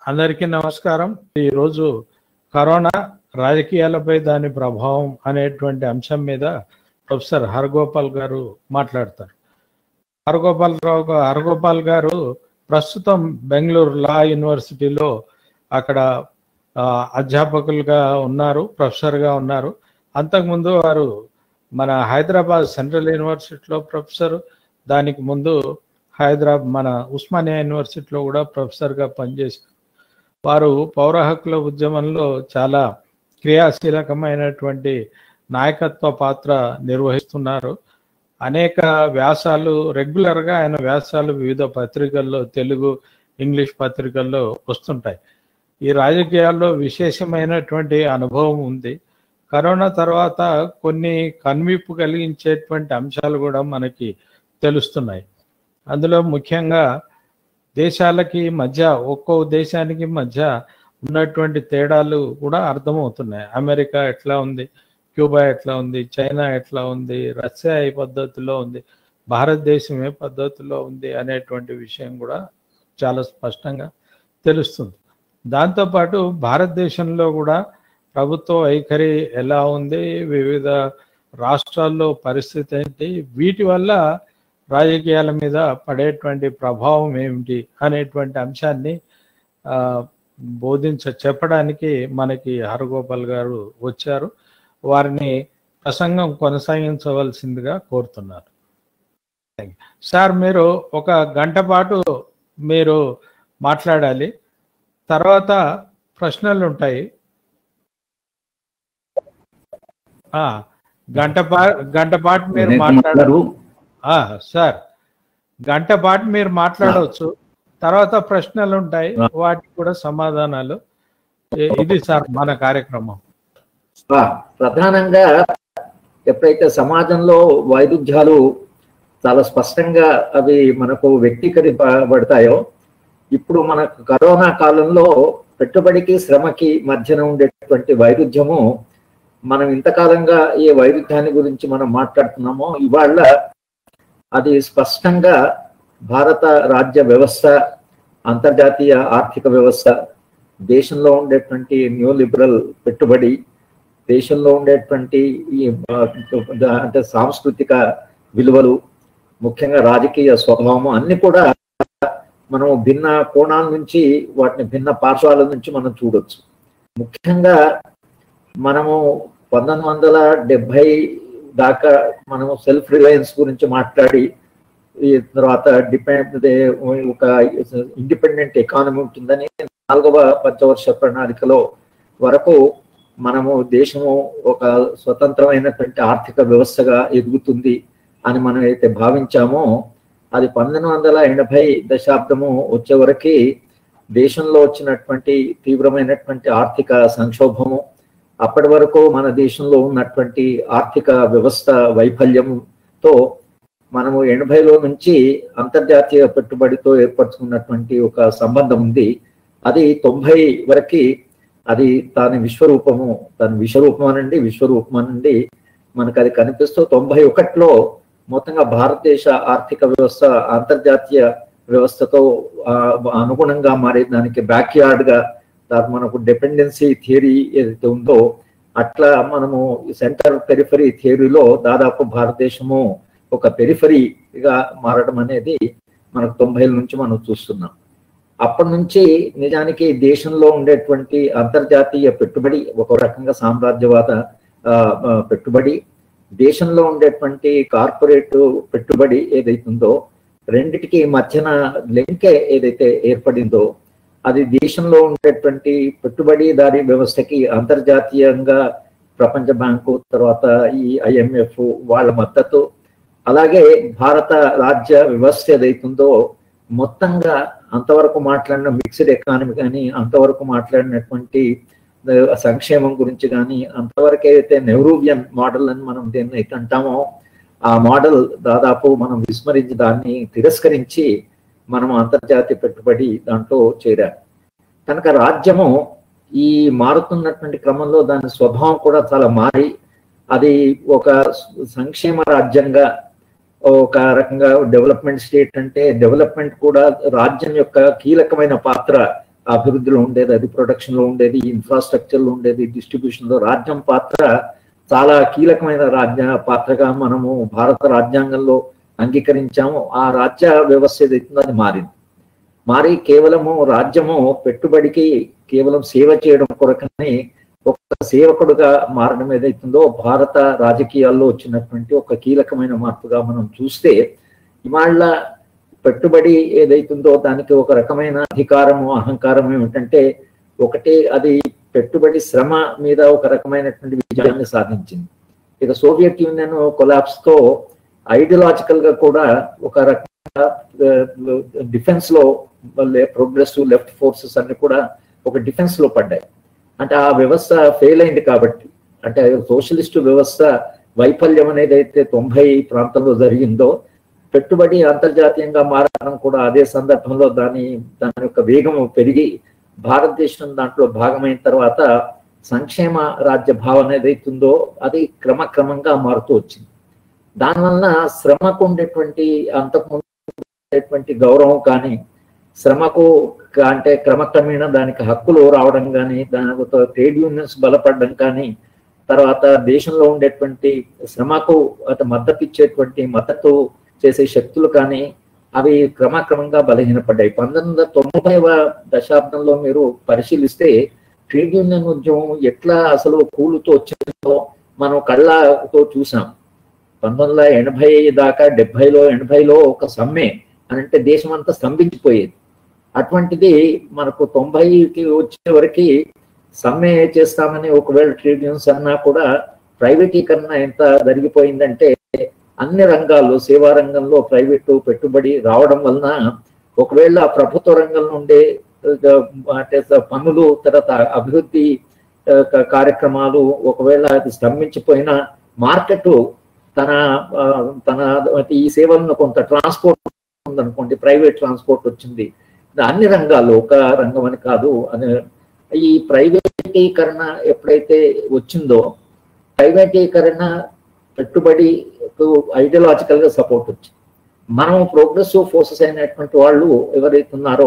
అందరికీ నమస్కారం ఈరోజు కరోనా రాజకీయాలపై దాని ప్రభావం అనేటువంటి అంశం మీద ప్రొఫెసర్ హరగోపాల్ గారు మాట్లాడతారు హరగోపాల్ రావు గా- హరగోపాల్ గారు ప్రస్తుతం బెంగళూరు లా యూనివర్సిటీలో అక్కడ ఆ, అధ్యాపకులుగా ఉన్నారు ప్రొఫెసర్గా ఉన్నారు అంతకుముందు వారు మన హైదరాబాద్ సెంట్రల్ యూనివర్సిటీలో ప్రొఫెసర్ దానికి ముందు హైదరాబాద్ మన ఉస్మానియా యూనివర్సిటీలో కూడా ప్రొఫెసర్గా పనిచేశారు వారు పౌర హక్కుల ఉద్యమంలో చాలా క్రియాశీలకమైనటువంటి నాయకత్వ పాత్ర నిర్వహిస్తున్నారు అనేక వ్యాసాలు రెగ్యులర్గా ఆయన వ్యాసాలు వివిధ పత్రికల్లో తెలుగు ఇంగ్లీష్ పత్రికల్లో వస్తుంటాయి ఈ రాజకీయాల్లో విశేషమైనటువంటి అనుభవం ఉంది కరోనా తర్వాత కొన్ని కన్విప్పు కలిగించేటువంటి అంశాలు కూడా మనకి తెలుస్తున్నాయి అందులో ముఖ్యంగా దేశాలకి మధ్య ఒక్కో దేశానికి మధ్య ఉన్నటువంటి తేడాలు కూడా అర్థమవుతున్నాయి అమెరికా ఎట్లా ఉంది క్యూబా ఎట్లా ఉంది చైనా ఎట్లా ఉంది రష్యా ఏ పద్ధతిలో ఉంది భారతదేశం ఏ పద్ధతిలో ఉంది అనేటువంటి విషయం కూడా చాలా స్పష్టంగా తెలుస్తుంది దాంతోపాటు భారతదేశంలో కూడా ప్రభుత్వ వైఖరి ఎలా ఉంది వివిధ రాష్ట్రాల్లో పరిస్థితి ఏంటి వీటి వల్ల రాజకీయాల మీద పడేటువంటి ప్రభావం ఏమిటి అనేటువంటి అంశాన్ని ఆ, బోధించ చెప్పడానికి మనకి హరగోపాల్ గారు వచ్చారు వారిని ప్రసంగం కొనసాగించవలసిందిగా కోరుతున్నారు Thank you. సార్ మీరు ఒక గంట పాటు మీరు మాట్లాడాలి తర్వాత ప్రశ్నలు ఉంటాయి ఆ, గంట పా గంట పాటు మీరు వినయ్ కుమార్ మాట్లాడారు గారు ఆ, సార్ గంట పాటు మీరు మాట్లాడవచ్చు తర్వాత ప్రశ్నలు ఉంటాయి ఆ. వాటికి కూడా సమాధానాలు ఇ- ఇది సార్ మన కార్యక్రమం ఆ, ప్రధానంగా ఎప్పుడైతే సమాజంలో వైరుధ్యాలు చాలా స్పష్టంగా అవి మనకు వ్యక్తీకరింపబడతాయో ఇప్పుడు మనకు కరోనా కాలంలో పెట్టుబడికి శ్రమకి మధ్యన ఉండేటువంటి వైరుధ్యము మనం ఇంతకాలంగా ఏ వైరుధ్యాన్ని గురించి మనం మాట్లాడుతున్నామో ఇవాళ అది స్పష్టంగా భారత రాజ్య వ్యవస్థ అంతర్జాతీయ ఆర్థిక వ్యవస్థ దేశంలో ఉండేటువంటి న్యూ లిబరల్ పెట్టుబడి దేశంలో ఉండేటువంటి ఈ ఆ, ద- అంటే సాంస్కృతిక విలువలు ముఖ్యంగా రాజకీయ స్వభావము అన్ని కూడా మనం భిన్న కోణాల నుంచి వాటిని భిన్న పార్శ్వాల నుంచి మనం చూడొచ్చు ముఖ్యంగా మనము పంతొమ్మిది వందల డెబ్బై దాకా మనము సెల్ఫ్ రిలయన్స్ గురించి మాట్లాడి ఈ తర్వాత డిపెండ్ ఒక ఇండిపెండెంట్ ఎకానమీ ఉంటుందని నాలుగవ పంచవర్ష ప్రణాళికలో వరకు మనము దేశము ఒక స్వతంత్రమైనటువంటి ఆర్థిక వ్యవస్థగా ఎదుగుతుంది అని మనం అయితే భావించామో అది పంతొమ్మిది వందల ఎనభై దశాబ్దము వచ్చే వరకు దేశంలో వచ్చినటువంటి తీవ్రమైనటువంటి ఆర్థిక సంక్షోభము అప్పటి వరకు మన దేశంలో ఉన్నటువంటి ఆర్థిక వ్యవస్థ వైఫల్యంతో మనము ఎనభైలో నుంచి అంతర్జాతీయ పెట్టుబడితో ఏర్పరచుకున్నటువంటి ఒక సంబంధం ఉంది అది తొంభై వరకు అది దాని విశ్వరూపము దాని విశ్వరూపం అనండి విశ్వరూపం అనండి మనకు అది కనిపిస్తూ తొంభై ఒకటిలో మొత్తంగా భారతదేశ ఆర్థిక వ్యవస్థ అంతర్జాతీయ వ్యవస్థతో ఆ, అనుగుణంగా మారే దానికి బ్యాక్ యార్డ్ గా దాని మనకు డిపెండెన్సీ థియరీ ఏదైతే ఉందో అట్లా మనము సెంటర్ పెరిఫరీ థియరీలో దాదాపు భారతదేశము ఒక పెరిఫరీగా మారడం అనేది మనకు తొంభైల నుంచి మనం చూస్తున్నాం అప్పటి నుంచి నిజానికి దేశంలో ఉండేటువంటి అంతర్జాతీయ పెట్టుబడి ఒక రకంగా సామ్రాజ్యవాద ఆ, ఆ, పెట్టుబడి దేశంలో ఉండేటువంటి కార్పొరేట్ పెట్టుబడి ఏదైతుందో రెండిటికి మధ్యన లింక్ ఏదైతే ఏర్పడిందో అది దేశంలో ఉండేటువంటి పెట్టుబడిదారీ వ్యవస్థకి అంతర్జాతీయంగా ప్రపంచ బ్యాంకు తర్వాత ఈ ఐఎంఎఫ్ వాళ్ళ మద్దతు అలాగే భారత రాజ్య వ్యవస్థ ఏదైతుందో మొత్తంగా అంతవరకు మాట్లాడిన మిక్స్డ్ ఎకానమీ కానీ అంతవరకు మాట్లాడినటువంటి ఆ, సంక్షేమం గురించి కానీ అంతవరకు అయితే నెహ్రూవియన్ మోడల్ అని మనం దేన్ని అయితే అంటామో ఆ మోడల్ దాదాపు మనం విస్మరించి దాన్ని తిరస్కరించి మనం అంతర్జాతీయ పెట్టుబడి దాంట్లో చేరాం కనుక రాజ్యము ఈ మారుతున్నటువంటి క్రమంలో దాని స్వభావం కూడా చాలా మారి అది ఒక సంక్షేమ రాజ్యంగా ఒక రకంగా డెవలప్మెంట్ స్టేట్ అంటే డెవలప్మెంట్ కూడా రాజ్యం యొక్క కీలకమైన పాత్ర అభివృద్ధిలో ఉండేది అది ప్రొడక్షన్ లో ఉండేది ఇన్ఫ్రాస్ట్రక్చర్ లో ఉండేది డిస్ట్రిబ్యూషన్ లో రాజ్యం పాత్ర చాలా కీలకమైన రాజ్య పాత్రగా మనము భారత రాజ్యాంగంలో అంగీకరించాము ఆ రాజ్య వ్యవస్థ ఏదైతుందో అది మారింది మారి కేవలము రాజ్యము పెట్టుబడికి కేవలం సేవ చేయడం కొరకని ఒక సేవకుడుగా మారడం ఏదైతుందో భారత రాజకీయాల్లో వచ్చినటువంటి ఒక కీలకమైన మార్పుగా మనం చూస్తే ఇవాళ పెట్టుబడి ఏదైతుందో దానికి ఒక రకమైన అధికారము అహంకారం ఏమిటంటే ఒకటి అది పెట్టుబడి శ్రమ మీద ఒక రకమైనటువంటి విజయాన్ని సాధించింది ఇక సోవియట్ యూనియన్ కొలాప్స్ తో ఐడియలాజికల్ గా కూడా ఒక రకంగా డిఫెన్స్ లో ప్రోగ్రెసివ్ లెఫ్ట్ ఫోర్సెస్ అన్ని కూడా ఒక డిఫెన్స్ లో పడ్డాయి అంటే ఆ వ్యవస్థ ఫెయిల్ అయింది కాబట్టి అంటే సోషలిస్టు వ్యవస్థ వైఫల్యం అనేది అయితే తొంభై ప్రాంతంలో జరిగిందో పెట్టుబడి అంతర్జాతీయంగా మారడం కూడా అదే సందర్భంలో దాని దాని యొక్క వేగం పెరిగి భారతదేశం దాంట్లో భాగమైన తర్వాత సంక్షేమ రాజ్య భావన ఏదైతుందో అది క్రమక్రమంగా మారుతూ వచ్చింది దానివల్ల శ్రమకు ఉండేటువంటి అంతకుముందు ఉండేటువంటి గౌరవం కానీ శ్రమకు క- అంటే క్రమక్రమేణా దానికి హక్కులు రావడం కానీ దానితో ట్రేడ్ యూనియన్స్ బలపడడం కానీ తర్వాత దేశంలో ఉండేటువంటి శ్రమకు అటు మద్దతు ఇచ్చేటువంటి మద్దతు చేసే శక్తులు కానీ అవి క్రమక్రమంగా బలహీనపడ్డాయి పంతొమ్మిది వందల తొంభైవ దశాబ్దంలో మీరు పరిశీలిస్తే ట్రేడ్ యూనియన్ ఉద్యమం ఎట్లా అసలు కూలుతో వచ్చిందో మనం కళ్ళతో చూసాం పంతొమ్మిది వందల ఎనభై దాకా డెబ్బైలో ఎనభైలో ఒక సమ్మె అని అంటే దేశం అంతా స్తంభించిపోయేది అటువంటిది మనకు తొంభైకి వచ్చే వరకు సమ్మె చేస్తామని ఒకవేళ ట్రేడ్ యూనియన్స్ అన్నా కూడా ప్రైవేటీకరణ ఎంత జరిగిపోయిందంటే అన్ని రంగాల్లో సేవా రంగంలో ప్రైవేటు పెట్టుబడి రావడం వలన ఒకవేళ ప్రభుత్వ రంగం నుండే ఆ, అంటే పన్నులు తర్వాత అభివృద్ధి ఆ, క- కార్యక్రమాలు ఒకవేళ అది స్తంభించిపోయిన మార్కెట్ తన ఆ, తన ఈ సేవలను కొంత ట్రాన్స్పోర్ట్ ఉందనుకోండి ప్రైవేట్ ట్రాన్స్పోర్ట్ వచ్చింది ఇది అన్ని రంగాల్లో ఒక రంగం అని కాదు అని ఈ ప్రైవేటీకరణ ఎప్పుడైతే వచ్చిందో ప్రైవేటీకరణ పెట్టుబడి ఐడియాలజికల్ గా సపోర్ట్ వచ్చింది మనం ప్రోగ్రెసివ్ ఫోర్సెస్ అయినటువంటి వాళ్ళు ఎవరైతే ఉన్నారో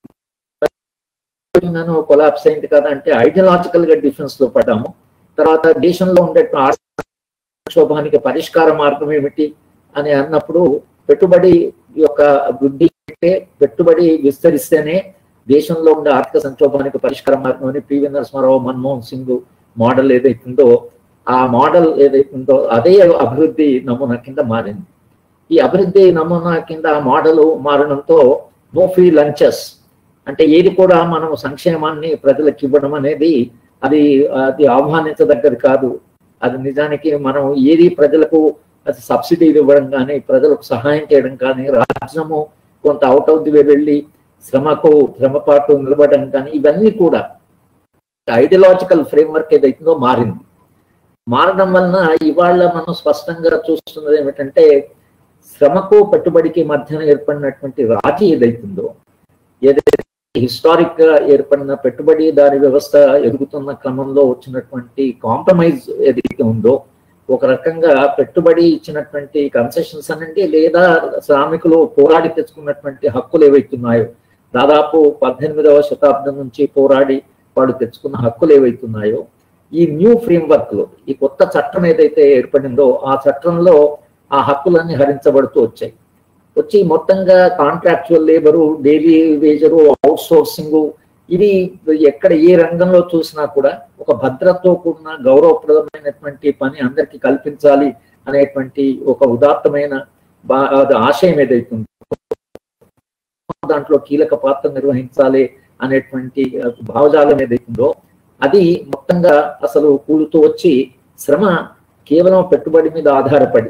నన్ను కొలాప్స్ అయింది కదా అంటే ఐడియాలజికల్ గా డిఫెన్స్ లో పడ్డాము తర్వాత దేశంలో ఉండే సంక్షోభానికి పరిష్కార మార్గం ఏమిటి అని అన్నప్పుడు పెట్టుబడి యొక్క వృద్ధి అంటే పెట్టుబడి విస్తరిస్తేనే దేశంలో ఉండే ఆర్థిక సంక్షోభానికి పరిష్కార మార్గం అని పివి నరసింహారావు మన్మోహన్ సింగ్ మోడల్ ఏదైతుందో ఆ మోడల్ ఏదైతుందో అదే అభివృద్ధి నమూనా కింద మారింది ఈ అభివృద్ధి నమూనా కింద ఆ మోడల్ మారడంతో నో ఫ్రీ లంచెస్ అంటే ఏది కూడా మనం సంక్షేమాన్ని ప్రజలకు ఇవ్వడం అనేది అది అది ఆహ్వానించదగ్గది కాదు అది నిజానికి మనం ఏది ప్రజలకు అది సబ్సిడీలు ఇవ్వడం కానీ ప్రజలకు సహాయం చేయడం కానీ రాజ్యము కొంత అవుట్ ఆఫ్ ది వే వెళ్ళి శ్రమకు శ్రమపాటు నిలబడడం కానీ ఇవన్నీ కూడా ఐడియాలజికల్ ఫ్రేమ్వర్క్ ఏదైతుందో మారింది మారడం వలన ఇవాళ మనం స్పష్టంగా చూస్తున్నది ఏమిటంటే శ్రమకు పెట్టుబడికి మధ్యన ఏర్పడినటువంటి రాజీ ఏదైతుందో ఏదైతే హిస్టారిక్ గా ఏర్పడిన పెట్టుబడిదారి వ్యవస్థ ఎదుగుతున్న క్రమంలో వచ్చినటువంటి కాంప్రమైజ్ ఏదైతే ఉందో ఒక రకంగా పెట్టుబడి ఇచ్చినటువంటి కన్సెషన్స్ అనండి లేదా శ్రామికులు పోరాడి తెచ్చుకున్నటువంటి హక్కులు ఏవైతున్నాయో దాదాపు పద్దెనిమిదవ శతాబ్దం నుంచి పోరాడి వాళ్ళు తెచ్చుకున్న హక్కులు ఏవైతున్నాయో ఈ న్యూ ఫ్రేమ్వర్క్ లో ఈ కొత్త చట్టం ఏదైతే ఏర్పడిందో ఆ చట్టంలో ఆ హక్కులన్నీ హరించబడుతూ వచ్చాయి వచ్చి మొత్తంగా contractual labour daily wager outsourcing ఇది ఎక్కడ ఏ రంగంలో చూసినా కూడా ఒక భద్రతతో కూడిన గౌరవప్రదమైనటువంటి పని అందరికీ కల్పించాలి అనేటువంటి ఒక ఉదాత్తమైన బా- అది ఆశయం ఏదైతుందో దాంట్లో కీలక పాత్ర నిర్వహించాలి అనేటువంటి ఆ, భావజాలం ఏదైతుందో అది మొత్తంగా అసలు కూలుతూ వచ్చి శ్రమ కేవలం పెట్టుబడి మీద ఆధారపడి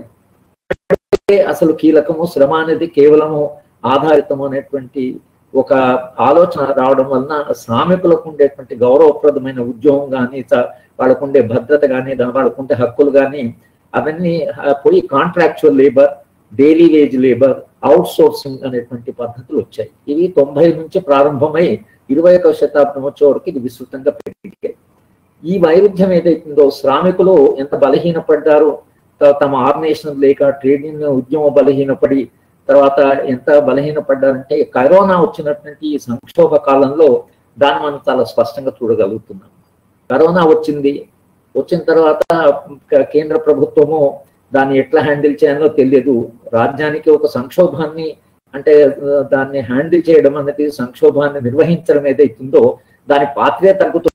అసలు కీలకము శ్రమ అనేది కేవలము ఆధారితము అనేటువంటి ఒక ఆలోచన రావడం వలన శ్రామికులకు ఉండేటువంటి గౌరవప్రదమైన ఉద్యోగం కానీ వాళ్ళకు ఉండే భద్రత కానీ వాళ్ళకు ఉండే హక్కులు కానీ అవన్నీ ఆ, పోయి contractual labour daily wage labour outsourcing అనేటువంటి పద్ధతులు వచ్చాయి ఇవి తొంభై నుంచి ప్రారంభమై ఇరవై ఒకవ శతాబ్దం వచ్చే వరకు ఇది విస్తృతంగా పెరిగాయి ఈ వైరుధ్యం ఏదైతుందో శ్రామికులు ఎంత బలహీనపడ్డారో త- తమ ఆర్గనైజేషన్ లేక ట్రేడ్ యూనియన్ ఉద్యమం బలహీనపడి తర్వాత ఎంత బలహీనపడ్డారంటే కరోనా వచ్చినటువంటి ఈ సంక్షోభ కాలంలో దాన్ని మనం చాలా స్పష్టంగా చూడగలుగుతున్నాం కరోనా వచ్చింది వచ్చిన తర్వాత క- కేంద్ర ప్రభుత్వము దాన్ని ఎట్లా హ్యాండిల్ చేయాలో తెలియదు రాజ్యానికి ఒక సంక్షోభాన్ని అంటే ఆ, దాన్ని హ్యాండిల్ చేయడం అనేది సంక్షోభాన్ని నిర్వహించడం ఏదైతుందో దాని పాత్రే తగ్గుతుంది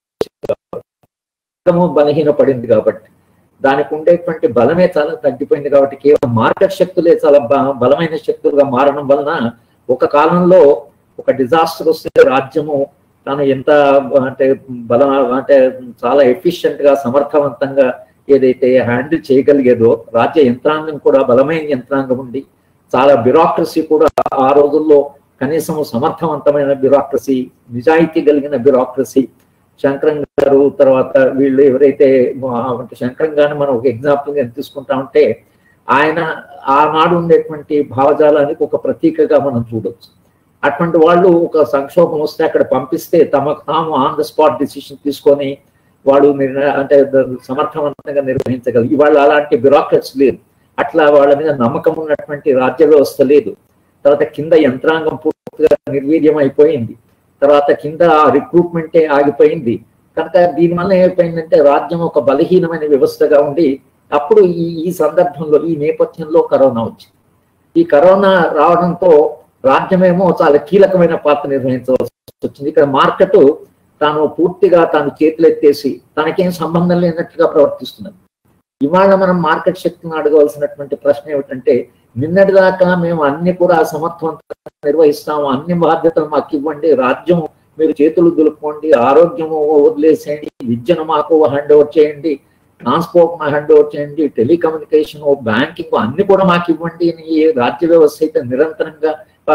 బలహీన పడింది కాబట్టి దానికి ఉండేటువంటి బలమే చాలా తగ్గిపోయింది కాబట్టి కేవలం మార్కెట్ శక్తులే చాలా బ- బలమైన శక్తులుగా మారడం వలన ఒక కాలంలో ఒక డిజాస్టర్ వస్తే రాజ్యము తాను ఎంత అంటే బల అంటే చాలా ఎఫిషియెంట్ గా సమర్థవంతంగా ఏదైతే హ్యాండిల్ చేయగలిగేదో రాజ్య యంత్రాంగం కూడా బలమైన యంత్రాంగం ఉండి చాలా బ్యూరాక్రసీ కూడా ఆ రోజుల్లో కనీసం సమర్థవంతమైన బ్యూరాక్రసీ నిజాయితీ కలిగిన బ్యూరాక్రసీ శంకరం గారు తర్వాత వీళ్ళు ఎవరైతే ఆ, అంటే శంకరం గారిని మనం ఒక ఎగ్జాంపుల్ గా తీసుకుంటా ఉంటే ఆయన ఆనాడు ఉండేటువంటి భావజాలానికి ఒక ప్రతీకగా మనం చూడొచ్చు అటువంటి వాళ్ళు ఒక సంక్షోభం వస్తే అక్కడ పంపిస్తే తమకు తాము ఆన్ ద స్పాట్ డిసిషన్ తీసుకొని వాళ్ళు నిర్ణయ అంటే ద- సమర్థవంతంగా నిర్వహించగలరు ఇవాళ అలాంటి బ్యూరాక్రట్స్ లేదు అట్లా వాళ్ళ మీద నమ్మకం ఉన్నటువంటి రాజ్య వ్యవస్థ లేదు తర్వాత కింద యంత్రాంగం పూర్తిగా నిర్వీర్యం అయిపోయింది తర్వాత కింద రిక్రూట్మెంటే ఆగిపోయింది కనుక దీనివల్ల ఏమైపోయిందంటే రాజ్యం ఒక బలహీనమైన వ్యవస్థగా ఉండి అప్పుడు ఈ ఈ సందర్భంలో ఈ నేపథ్యంలో కరోనా వచ్చింది ఈ కరోనా రావడంతో రాజ్యమేమో చాలా కీలకమైన పాత్ర నిర్వహించవలసి వచ్చింది ఇక్కడ మార్కెట్ తాను పూర్తిగా తాను చేతులెత్తేసి తనకేం సంబంధం లేనట్టుగా ప్రవర్తిస్తున్నది ఇవాళ మనం మార్కెట్ శక్తిని అడగవలసినటువంటి ప్రశ్న ఏమిటంటే నిన్నటిదాకా మేము అన్ని కూడా సమర్థవంతంగా నిర్వహిస్తాము అన్ని బాధ్యతలు మాకు ఇవ్వండి రాజ్యం మీరు చేతులు దులుపుకోండి ఆరోగ్యము వదిలేసేయండి విద్యను మాకు హ్యాండ్ ఓవర్ చేయండి ట్రాన్స్పోర్ట్ మా హ్యాండ్ ఓవర్ చేయండి టెలికమ్యూనికేషన్ బ్యాంకింగ్ అన్ని కూడా మాకు ఇవ్వండి అని ఈ రాజ్య వ్యవస్థ అయితే నిరంతరంగా ఆ,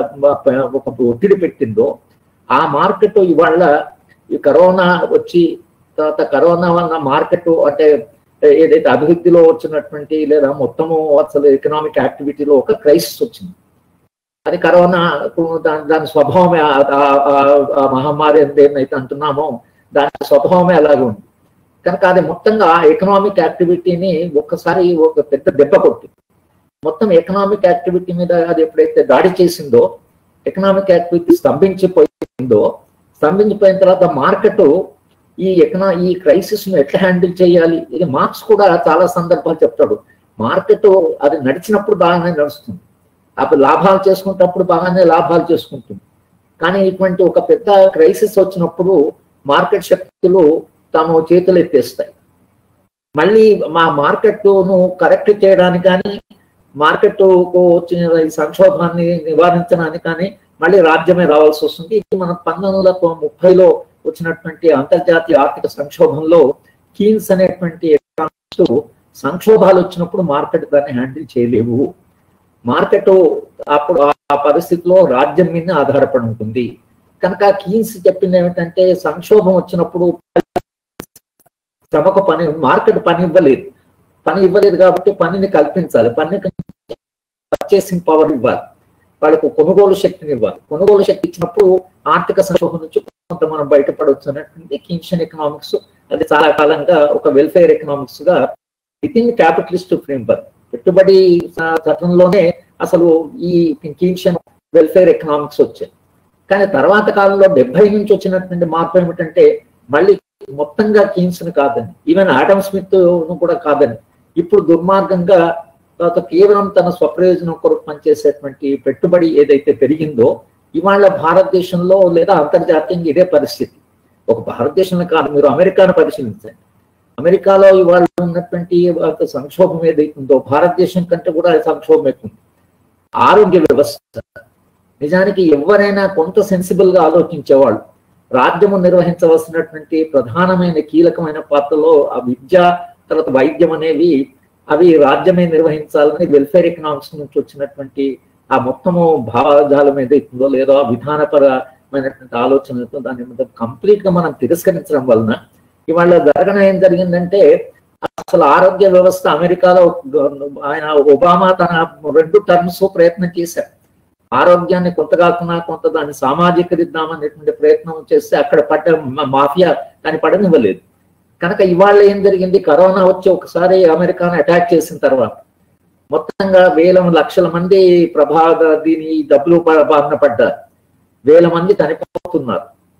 ఆ, ఒక ఒత్తిడి పెట్టిందో ఆ మార్కెట్ ఇవాళ ఈ కరోనా వచ్చి తర్వాత కరోనా వలన మార్కెట్ అంటే ఏదైతే అభివృద్ధిలో వచ్చినటువంటి లేదా మొత్తము అసలు ఎకనామిక్ యాక్టివిటీలో ఒక క్రైసిస్ వచ్చింది అది కరోనా దాని దాని స్వభావమే ఆ- ఆ- ఆ- ఆ మహమ్మారి ఏదైతే అంటున్నామో దాని స్వభావమే అలాగే ఉంది కనుక అది మొత్తంగా ఎకనామిక్ యాక్టివిటీని ఒక్కసారి ఒక పెద్ద దెబ్బ కొట్టింది మొత్తం ఎకనామిక్ యాక్టివిటీ మీద అది ఎప్పుడైతే దాడి చేసిందో ఎకనామిక్ యాక్టివిటీ స్తంభించిపోయిందో స్తంభించిపోయిన తర్వాత మార్కెట్ ఈ ఎకనా ఈ క్రైసిస్ ను ఎట్లా హ్యాండిల్ చేయాలి ఇది మార్క్స్ కూడా చాలా సందర్భాలు చెప్తాడు మార్కెట్ అది నడిచినప్పుడు బాగానే నడుస్తుంది అప్పుడు లాభాలు చేసుకున్నప్పుడు బాగానే లాభాలు చేసుకుంటుంది కానీ ఇటువంటి ఒక పెద్ద క్రైసిస్ వచ్చినప్పుడు మార్కెట్ శక్తులు తాము చేతులు ఎత్తేస్తాయి మళ్ళీ మా మార్కెట్ను కరెక్ట్ చేయడానికి కానీ మార్కెట్ వచ్చిన ఈ సంక్షోభాన్ని నివారించడానికి కానీ మళ్ళీ రాజ్యమే రావాల్సి వస్తుంది ఇది మనం పంతొమ్మిది వందల ముప్పైలో వచ్చినటువంటి అంతర్జాతీయ ఆర్థిక సంక్షోభంలో కీన్స్ అనేటువంటి economists సంక్షోభాలు వచ్చినప్పుడు మార్కెట్ దాన్ని హ్యాండిల్ చేయలేవు మార్కెట్ అప్పుడు ఆ పరిస్థితిలో రాజ్యం మీద ఆధారపడి ఉంటుంది కనుక కీన్స్ చెప్పింది ఏమిటంటే సంక్షోభం వచ్చినప్పుడు శ్రమకు పని మార్కెట్ పని ఇవ్వలేదు పని ఇవ్వలేదు కాబట్టి పనిని కల్పించాలి పని పర్చేసింగ్ పవర్ ఇవ్వాలి వాళ్ళకు కొనుగోలు శక్తిని ఇవ్వాలి కొనుగోలు శక్తి ఇచ్చినప్పుడు ఆర్థిక సంక్షోభం నుంచి కొంత మనం బయటపడవచ్చు అనేటువంటి కిన్షన్ ఎకనామిక్స్ అది చాలా కాలంగా ఒక వెల్ఫేర్ ఎకనామిక్స్ గా విత్ ఇన్ క్యాపిటలిస్ట్ ఫ్రేమ్వర్క్ పెట్టుబడి స- చట్టంలోనే అసలు ఈ కిన్షన్ వెల్ఫేర్ ఎకనామిక్స్ వచ్చాయి కానీ తర్వాత కాలంలో డెబ్బై నుంచి వచ్చినటువంటి మార్పు ఏమిటంటే మళ్ళీ మొత్తంగా కీన్స్ ని కాదని ఈవెన్ ఆడమ్ స్మిత్ ను కూడా కాదని ఇప్పుడు దుర్మార్గంగా తర్వాత కేవలం తన స్వప్రయోజనం కొరకు పనిచేసేటువంటి పెట్టుబడి ఏదైతే పెరిగిందో ఇవాళ భారతదేశంలో లేదా అంతర్జాతీయంగా ఇదే పరిస్థితి ఒక భారతదేశంలో కాదు మీరు అమెరికాను పరిశీలించండి అమెరికాలో ఇవాళ ఉన్నటువంటి ఒక సంక్షోభం ఏదైతుందో భారతదేశం కంటే కూడా సంక్షోభం ఎక్కువ ఉంది. ఆరోగ్య వ్యవస్థ నిజానికి ఎవరైనా కొంత సెన్సిబుల్ గా ఆలోచించేవాళ్ళు రాజ్యము నిర్వహించవలసినటువంటి ప్రధానమైన కీలకమైన పాత్రలో ఆ విద్య తర్వాత వైద్యం అనేవి అవి రాజ్యమే నిర్వహించాలని వెల్ఫేర్ ఎకనామిక్స్ నుంచి వచ్చినటువంటి ఆ మొత్తము భావజాలం ఏదైతుందో లేదో ఆ విధానపరమైనటువంటి ఆలోచనలతో దాని మీద కంప్లీట్ గా మనం తిరస్కరించడం వలన ఇవాళ జరగడం ఏం జరిగిందంటే అసలు ఆరోగ్య వ్యవస్థ అమెరికాలో ఆయన ఒబామా తన రెండు టర్మ్స్ ప్రయత్నం చేశారు ఆరోగ్యాన్ని కొంత కాకుండా కొంత దాన్ని సామాజికరిద్దామనేటువంటి ప్రయత్నం చేస్తే అక్కడ పడ్డ మా- మాఫియా దాన్ని పడనివ్వలేదు కనుక ఇవాళ ఏం జరిగింది కరోనా వచ్చి ఒకసారి అమెరికాను అటాక్ చేసిన తర్వాత మొత్తంగా వేల లక్షల మంది ప్రభావ దీని డబ్బులు బా- బారిన పడ్డారు వేల మంది చనిపోతున్నారు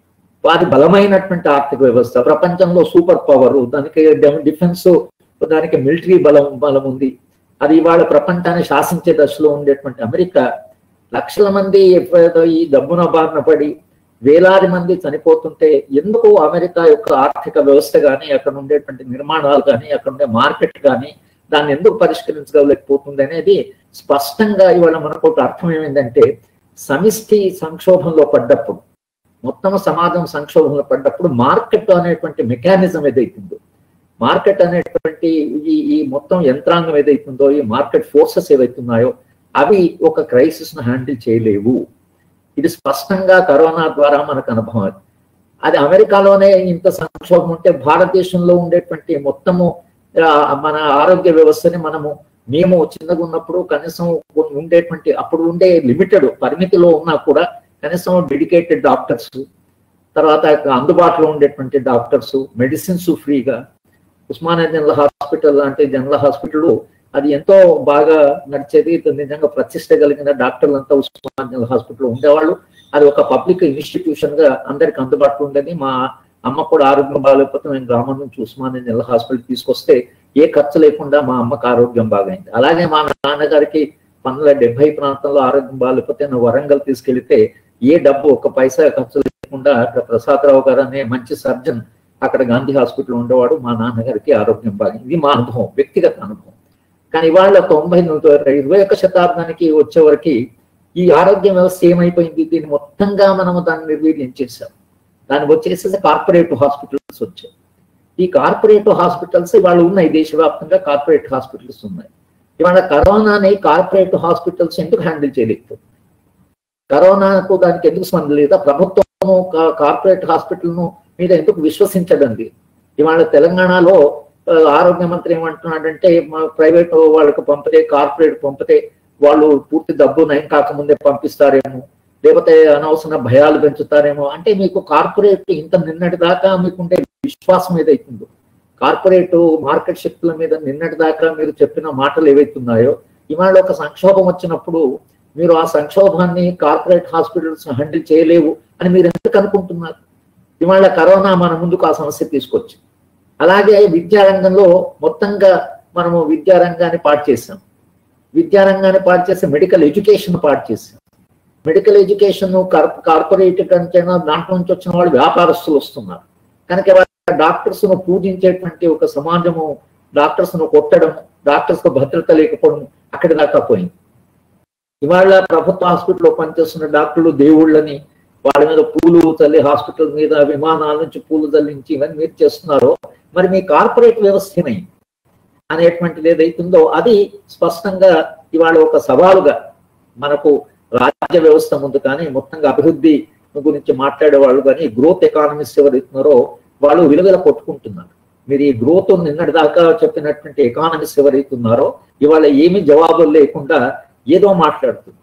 వారి బలమైనటువంటి ఆర్థిక వ్యవస్థ ప్రపంచంలో సూపర్ పవర్ దానికి డిఫెన్స్ దానికి మిలిటరీ బలం బలం ఉంది అది ఇవాళ ప్రపంచాన్ని శాసించే దశలో ఉండేటువంటి అమెరికా లక్షల మంది ఎప్పుడైతే ఈ డబ్బున బారిన పడి వేలాది మంది చనిపోతుంటే ఎందుకు అమెరికా యొక్క ఆర్థిక వ్యవస్థ కానీ అక్కడ ఉండేటువంటి నిర్మాణాలు కానీ అక్కడ ఉండే మార్కెట్ కానీ దాన్ని ఎందుకు పరిష్కరించగలేకపోతుంది అనేది స్పష్టంగా ఇవాళ మనకు ఒక అర్థం ఏమైందంటే సమిష్టి సంక్షోభంలో పడ్డప్పుడు మొత్తం సమాజం సంక్షోభంలో పడ్డప్పుడు మార్కెట్ అనేటువంటి మెకానిజం ఏదైతుందో మార్కెట్ అనేటువంటి ఈ ఈ మొత్తం యంత్రాంగం ఏదైతుందో ఈ మార్కెట్ ఫోర్సెస్ ఏవైతున్నాయో అవి ఒక క్రైసిస్ ను హ్యాండిల్ చేయలేవు ఇది స్పష్టంగా కరోనా ద్వారా మనకు అనుభవం అది. అది అమెరికాలోనే ఇంత సంక్షోభం ఉంటే భారతదేశంలో ఉండేటువంటి మొత్తము ఆ, మన ఆరోగ్య వ్యవస్థని మనము మేము చిన్నగా ఉన్నప్పుడు కనీసం ఉండేటువంటి అప్పుడు ఉండే లిమిటెడ్ పరిమితిలో ఉన్నా కూడా కనీసం డెడికేటెడ్ డాక్టర్స్ తర్వాత అందుబాటులో ఉండేటువంటి డాక్టర్స్ మెడిసిన్స్ ఫ్రీగా ఉస్మానియా జనరల్ హాస్పిటల్ లాంటి జనరల్ హాస్పిటల్ అది ఎంతో బాగా నడిచేది ఇది నిజంగా ప్రతిష్ట కలిగిన డాక్టర్లు అంతా ఉస్మానియా జనరల్ హాస్పిటల్ ఉండేవాళ్ళు అది ఒక పబ్లిక్ ఇన్స్టిట్యూషన్ గా అందరికి అందుబాటులో ఉండేది మా అమ్మ కూడా ఆరోగ్యం బాగాలేకపోతే మేము గ్రామం నుంచి ఉస్మానియా జనరల్ హాస్పిటల్ తీసుకొస్తే ఏ ఖర్చు లేకుండా మా అమ్మకి ఆరోగ్యం బాగైంది అలాగే మా నాన్నగారికి పనుల డెబ్బై ప్రాంతంలో ఆరోగ్యం బాగాలేకపోతే నువ్వు వరంగల్ తీసుకెళ్తే ఏ డబ్బు ఒక పైసా ఖర్చు లేకుండా అక్కడ ప్రసాదరావు గారు అనే మంచి సర్జన్ అక్కడ గాంధీ హాస్పిటల్ ఉండేవాడు మా నాన్నగారికి ఆరోగ్యం బాగింది ఇది మా అనుభవం వ్యక్తిగత అనుభవం కానీ ఇవాళ తొంభై ఇరవై ఒక్క శతాబ్దానికి వచ్చేవరకు ఈ ఆరోగ్య వ్యవస్థ ఏమైపోయింది దీన్ని మొత్తంగా మనము దాన్ని నిర్వీర్యం చేశాం దానికి వచ్చేసి కార్పొరేట్ హాస్పిటల్స్ వచ్చాయి ఈ కార్పొరేట్ హాస్పిటల్స్ ఇవాళ ఉన్నాయి దేశవ్యాప్తంగా కార్పొరేట్ హాస్పిటల్స్ ఉన్నాయి ఇవాళ కరోనాని కార్పొరేట్ హాస్పిటల్స్ ఎందుకు హ్యాండిల్ చేయలేకపోతుంది కరోనాకు దానికి ఎందుకు స్పందన లేదా ప్రభుత్వము కా- కార్పొరేట్ హాస్పిటల్ను మీద ఎందుకు విశ్వసించదండి ఇవాళ తెలంగాణలో ఆ, ఆరోగ్య మంత్రి ఏమంటున్నాడంటే మా ప్రైవేట్ వాళ్ళకి పంపితే కార్పొరేట్ పంపితే వాళ్ళు పూర్తి డబ్బు నయం కాకముందే పంపిస్తారేమో లేకపోతే అనవసర భయాలు పెంచుతారేమో అంటే మీకు కార్పొరేట్ ఇంత నిన్నటి దాకా మీకుండే విశ్వాసం ఏదైతుందో కార్పొరేట్ మార్కెట్ శక్తుల మీద నిన్నటి దాకా మీరు చెప్పిన మాటలు ఏవైతున్నాయో ఇవాళ ఒక సంక్షోభం వచ్చినప్పుడు మీరు ఆ సంక్షోభాన్ని కార్పొరేట్ హాస్పిటల్స్ హ్యాండిల్ చేయలేవు అని మీరు ఎందుకు అనుకుంటున్నారు ఇవాళ కరోనా మన ముందుకు ఆ సమస్య తీసుకొచ్చి అలాగే విద్యారంగంలో మొత్తంగా మనము విద్యారంగాన్ని పాటు చేసాం విద్యారంగాన్ని పాటు చేసి మెడికల్ ఎడ్యుకేషన్ పాటు చేసాం మెడికల్ ఎడ్యుకేషన్ కార్పొరేట్ కంటేనా దాంట్లో నుంచి వచ్చిన వాళ్ళు వ్యాపారస్తులు వస్తున్నారు కనుక ఇవాళ డాక్టర్స్ ను పూజించేటువంటి ఒక సమాజము డాక్టర్స్ ను కొట్టడం డాక్టర్స్ కు భద్రత లేకపోవడం అక్కడి దాకా పోయింది ఇవాళ ప్రభుత్వ హాస్పిటల్లో పనిచేస్తున్న డాక్టర్లు దేవుళ్ళని వాళ్ళ మీద పూలు తల్లి హాస్పిటల్ మీద విమానాల నుంచి పూలు తల్లించి ఇవన్నీ మీరు చేస్తున్నారో మరి మీ కార్పొరేట్ వ్యవస్థ ఏమైంది అనేటువంటిది ఏదైతుందో అది స్పష్టంగా ఇవాళ ఒక సవాలుగా మనకు రాజ్య వ్యవస్థ ముందు కానీ మొత్తంగా అభివృద్ధి గురించి మాట్లాడే వాళ్ళు కానీ గ్రోత్ ఎకానమిస్ట్ ఎవరైతున్నారో వాళ్ళు విలువల కొట్టుకుంటున్నారు మీరు ఈ గ్రోత్ నిన్నటి దాకా చెప్పినటువంటి ఎకానమిస్ట్ ఎవరైతున్నారో ఇవాళ ఏమి జవాబులు లేకుండా ఏదో మాట్లాడుతున్నారు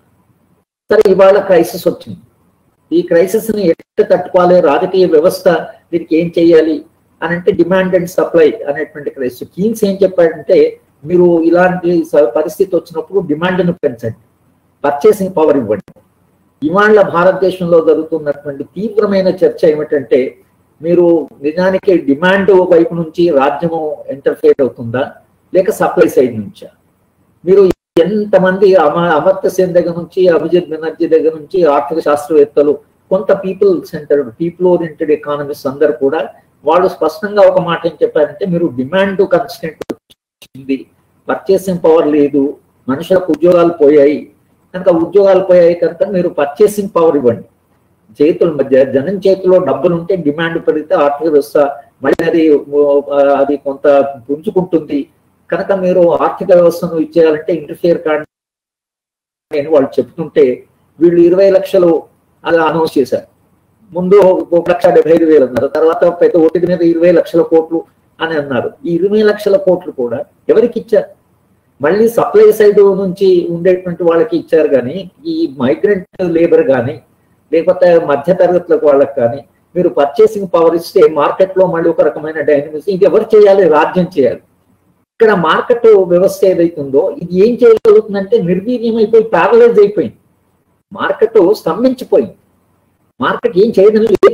సరే ఇవాళ క్రైసిస్ వచ్చింది ఈ క్రైసిస్ ని ఎట్లా తట్టుకోవాలి రాజకీయ వ్యవస్థ దీనికి ఏం చేయాలి అని అంటే డిమాండ్ అండ్ సప్లై అనేటువంటి క్రైసిస్ కీన్స్ ఏం చెప్పాడంటే మీరు ఇలాంటి స- పరిస్థితి వచ్చినప్పుడు డిమాండ్ ను పెంచండి పర్చేసింగ్ పవర్ ఇవ్వండి ఇవాళ భారతదేశంలో జరుగుతున్నటువంటి తీవ్రమైన చర్చ ఏమిటంటే మీరు నిజానికి డిమాండ్ వైపు నుంచి రాజ్యము ఎంటర్ఫేర్ అవుతుందా లేక సప్లై సైడ్ నుంచా మీరు ఎంతమంది అమ అమర్త్య సేన్ దగ్గర నుంచి అభిజిత్ బెనర్జీ దగ్గర నుంచి ఆర్థిక శాస్త్రవేత్తలు కొంత people centred people oriented economist అందరు కూడా వాళ్ళు స్పష్టంగా ఒక మాట ఏం చెప్పారంటే మీరు డిమాండ్ కన్స్టెంట్ వచ్చింది పర్చేసింగ్ పవర్ లేదు మనుషులకు ఉద్యోగాలు పోయాయి కనుక ఉద్యోగాలు పోయాయి కనుక మీరు పర్చేసింగ్ పవర్ ఇవ్వండి చేతుల మధ్య జనం చేతిలో డబ్బులు ఉంటే డిమాండ్ పెరిగితే ఆర్థిక వ్యవస్థ మళ్ళీ అది ఆ, అది కొంత పుంజుకుంటుంది కనుక మీరు ఆర్థిక వ్యవస్థను ఇచ్చేయాలంటే ఇంటర్ఫియర్ కాండి అని వాళ్ళు చెప్తుంటే వీళ్ళు ఇరవై లక్షలు అలా అనౌన్స్ చేశారు ముందు ఒక లక్ష డెబ్బై ఐదు వేలు అన్నారు తర్వాత పెద్ద ఓటికి మీద ఇరవై లక్షల కోట్లు అని అన్నారు ఈ ఇరవై లక్షల కోట్లు కూడా ఎవరికి ఇచ్చారు మళ్ళీ సప్లై సైడ్ నుంచి ఉండేటువంటి వాళ్ళకి ఇచ్చారు కానీ ఈ మైగ్రెంట్ లేబర్ కానీ లేకపోతే మధ్య తరగతులకు వాళ్ళకి కానీ మీరు పర్చేసింగ్ పవర్ ఇస్తే మార్కెట్ లో మళ్ళీ ఒక రకమైన డైనమిక్స్ ఇది ఎవరు చేయాలి రాజ్యం చేయాలి ఇక్కడ మార్కెట్ వ్యవస్థ ఏదైతుందో ఇది ఏం చేయగలుగుతుందంటే నిర్వీర్యం అయిపోయి ప్యారలైజ్ అయిపోయింది మార్కెట్ స్తంభించిపోయింది మార్కెట్ ఏం చేయడం లేదు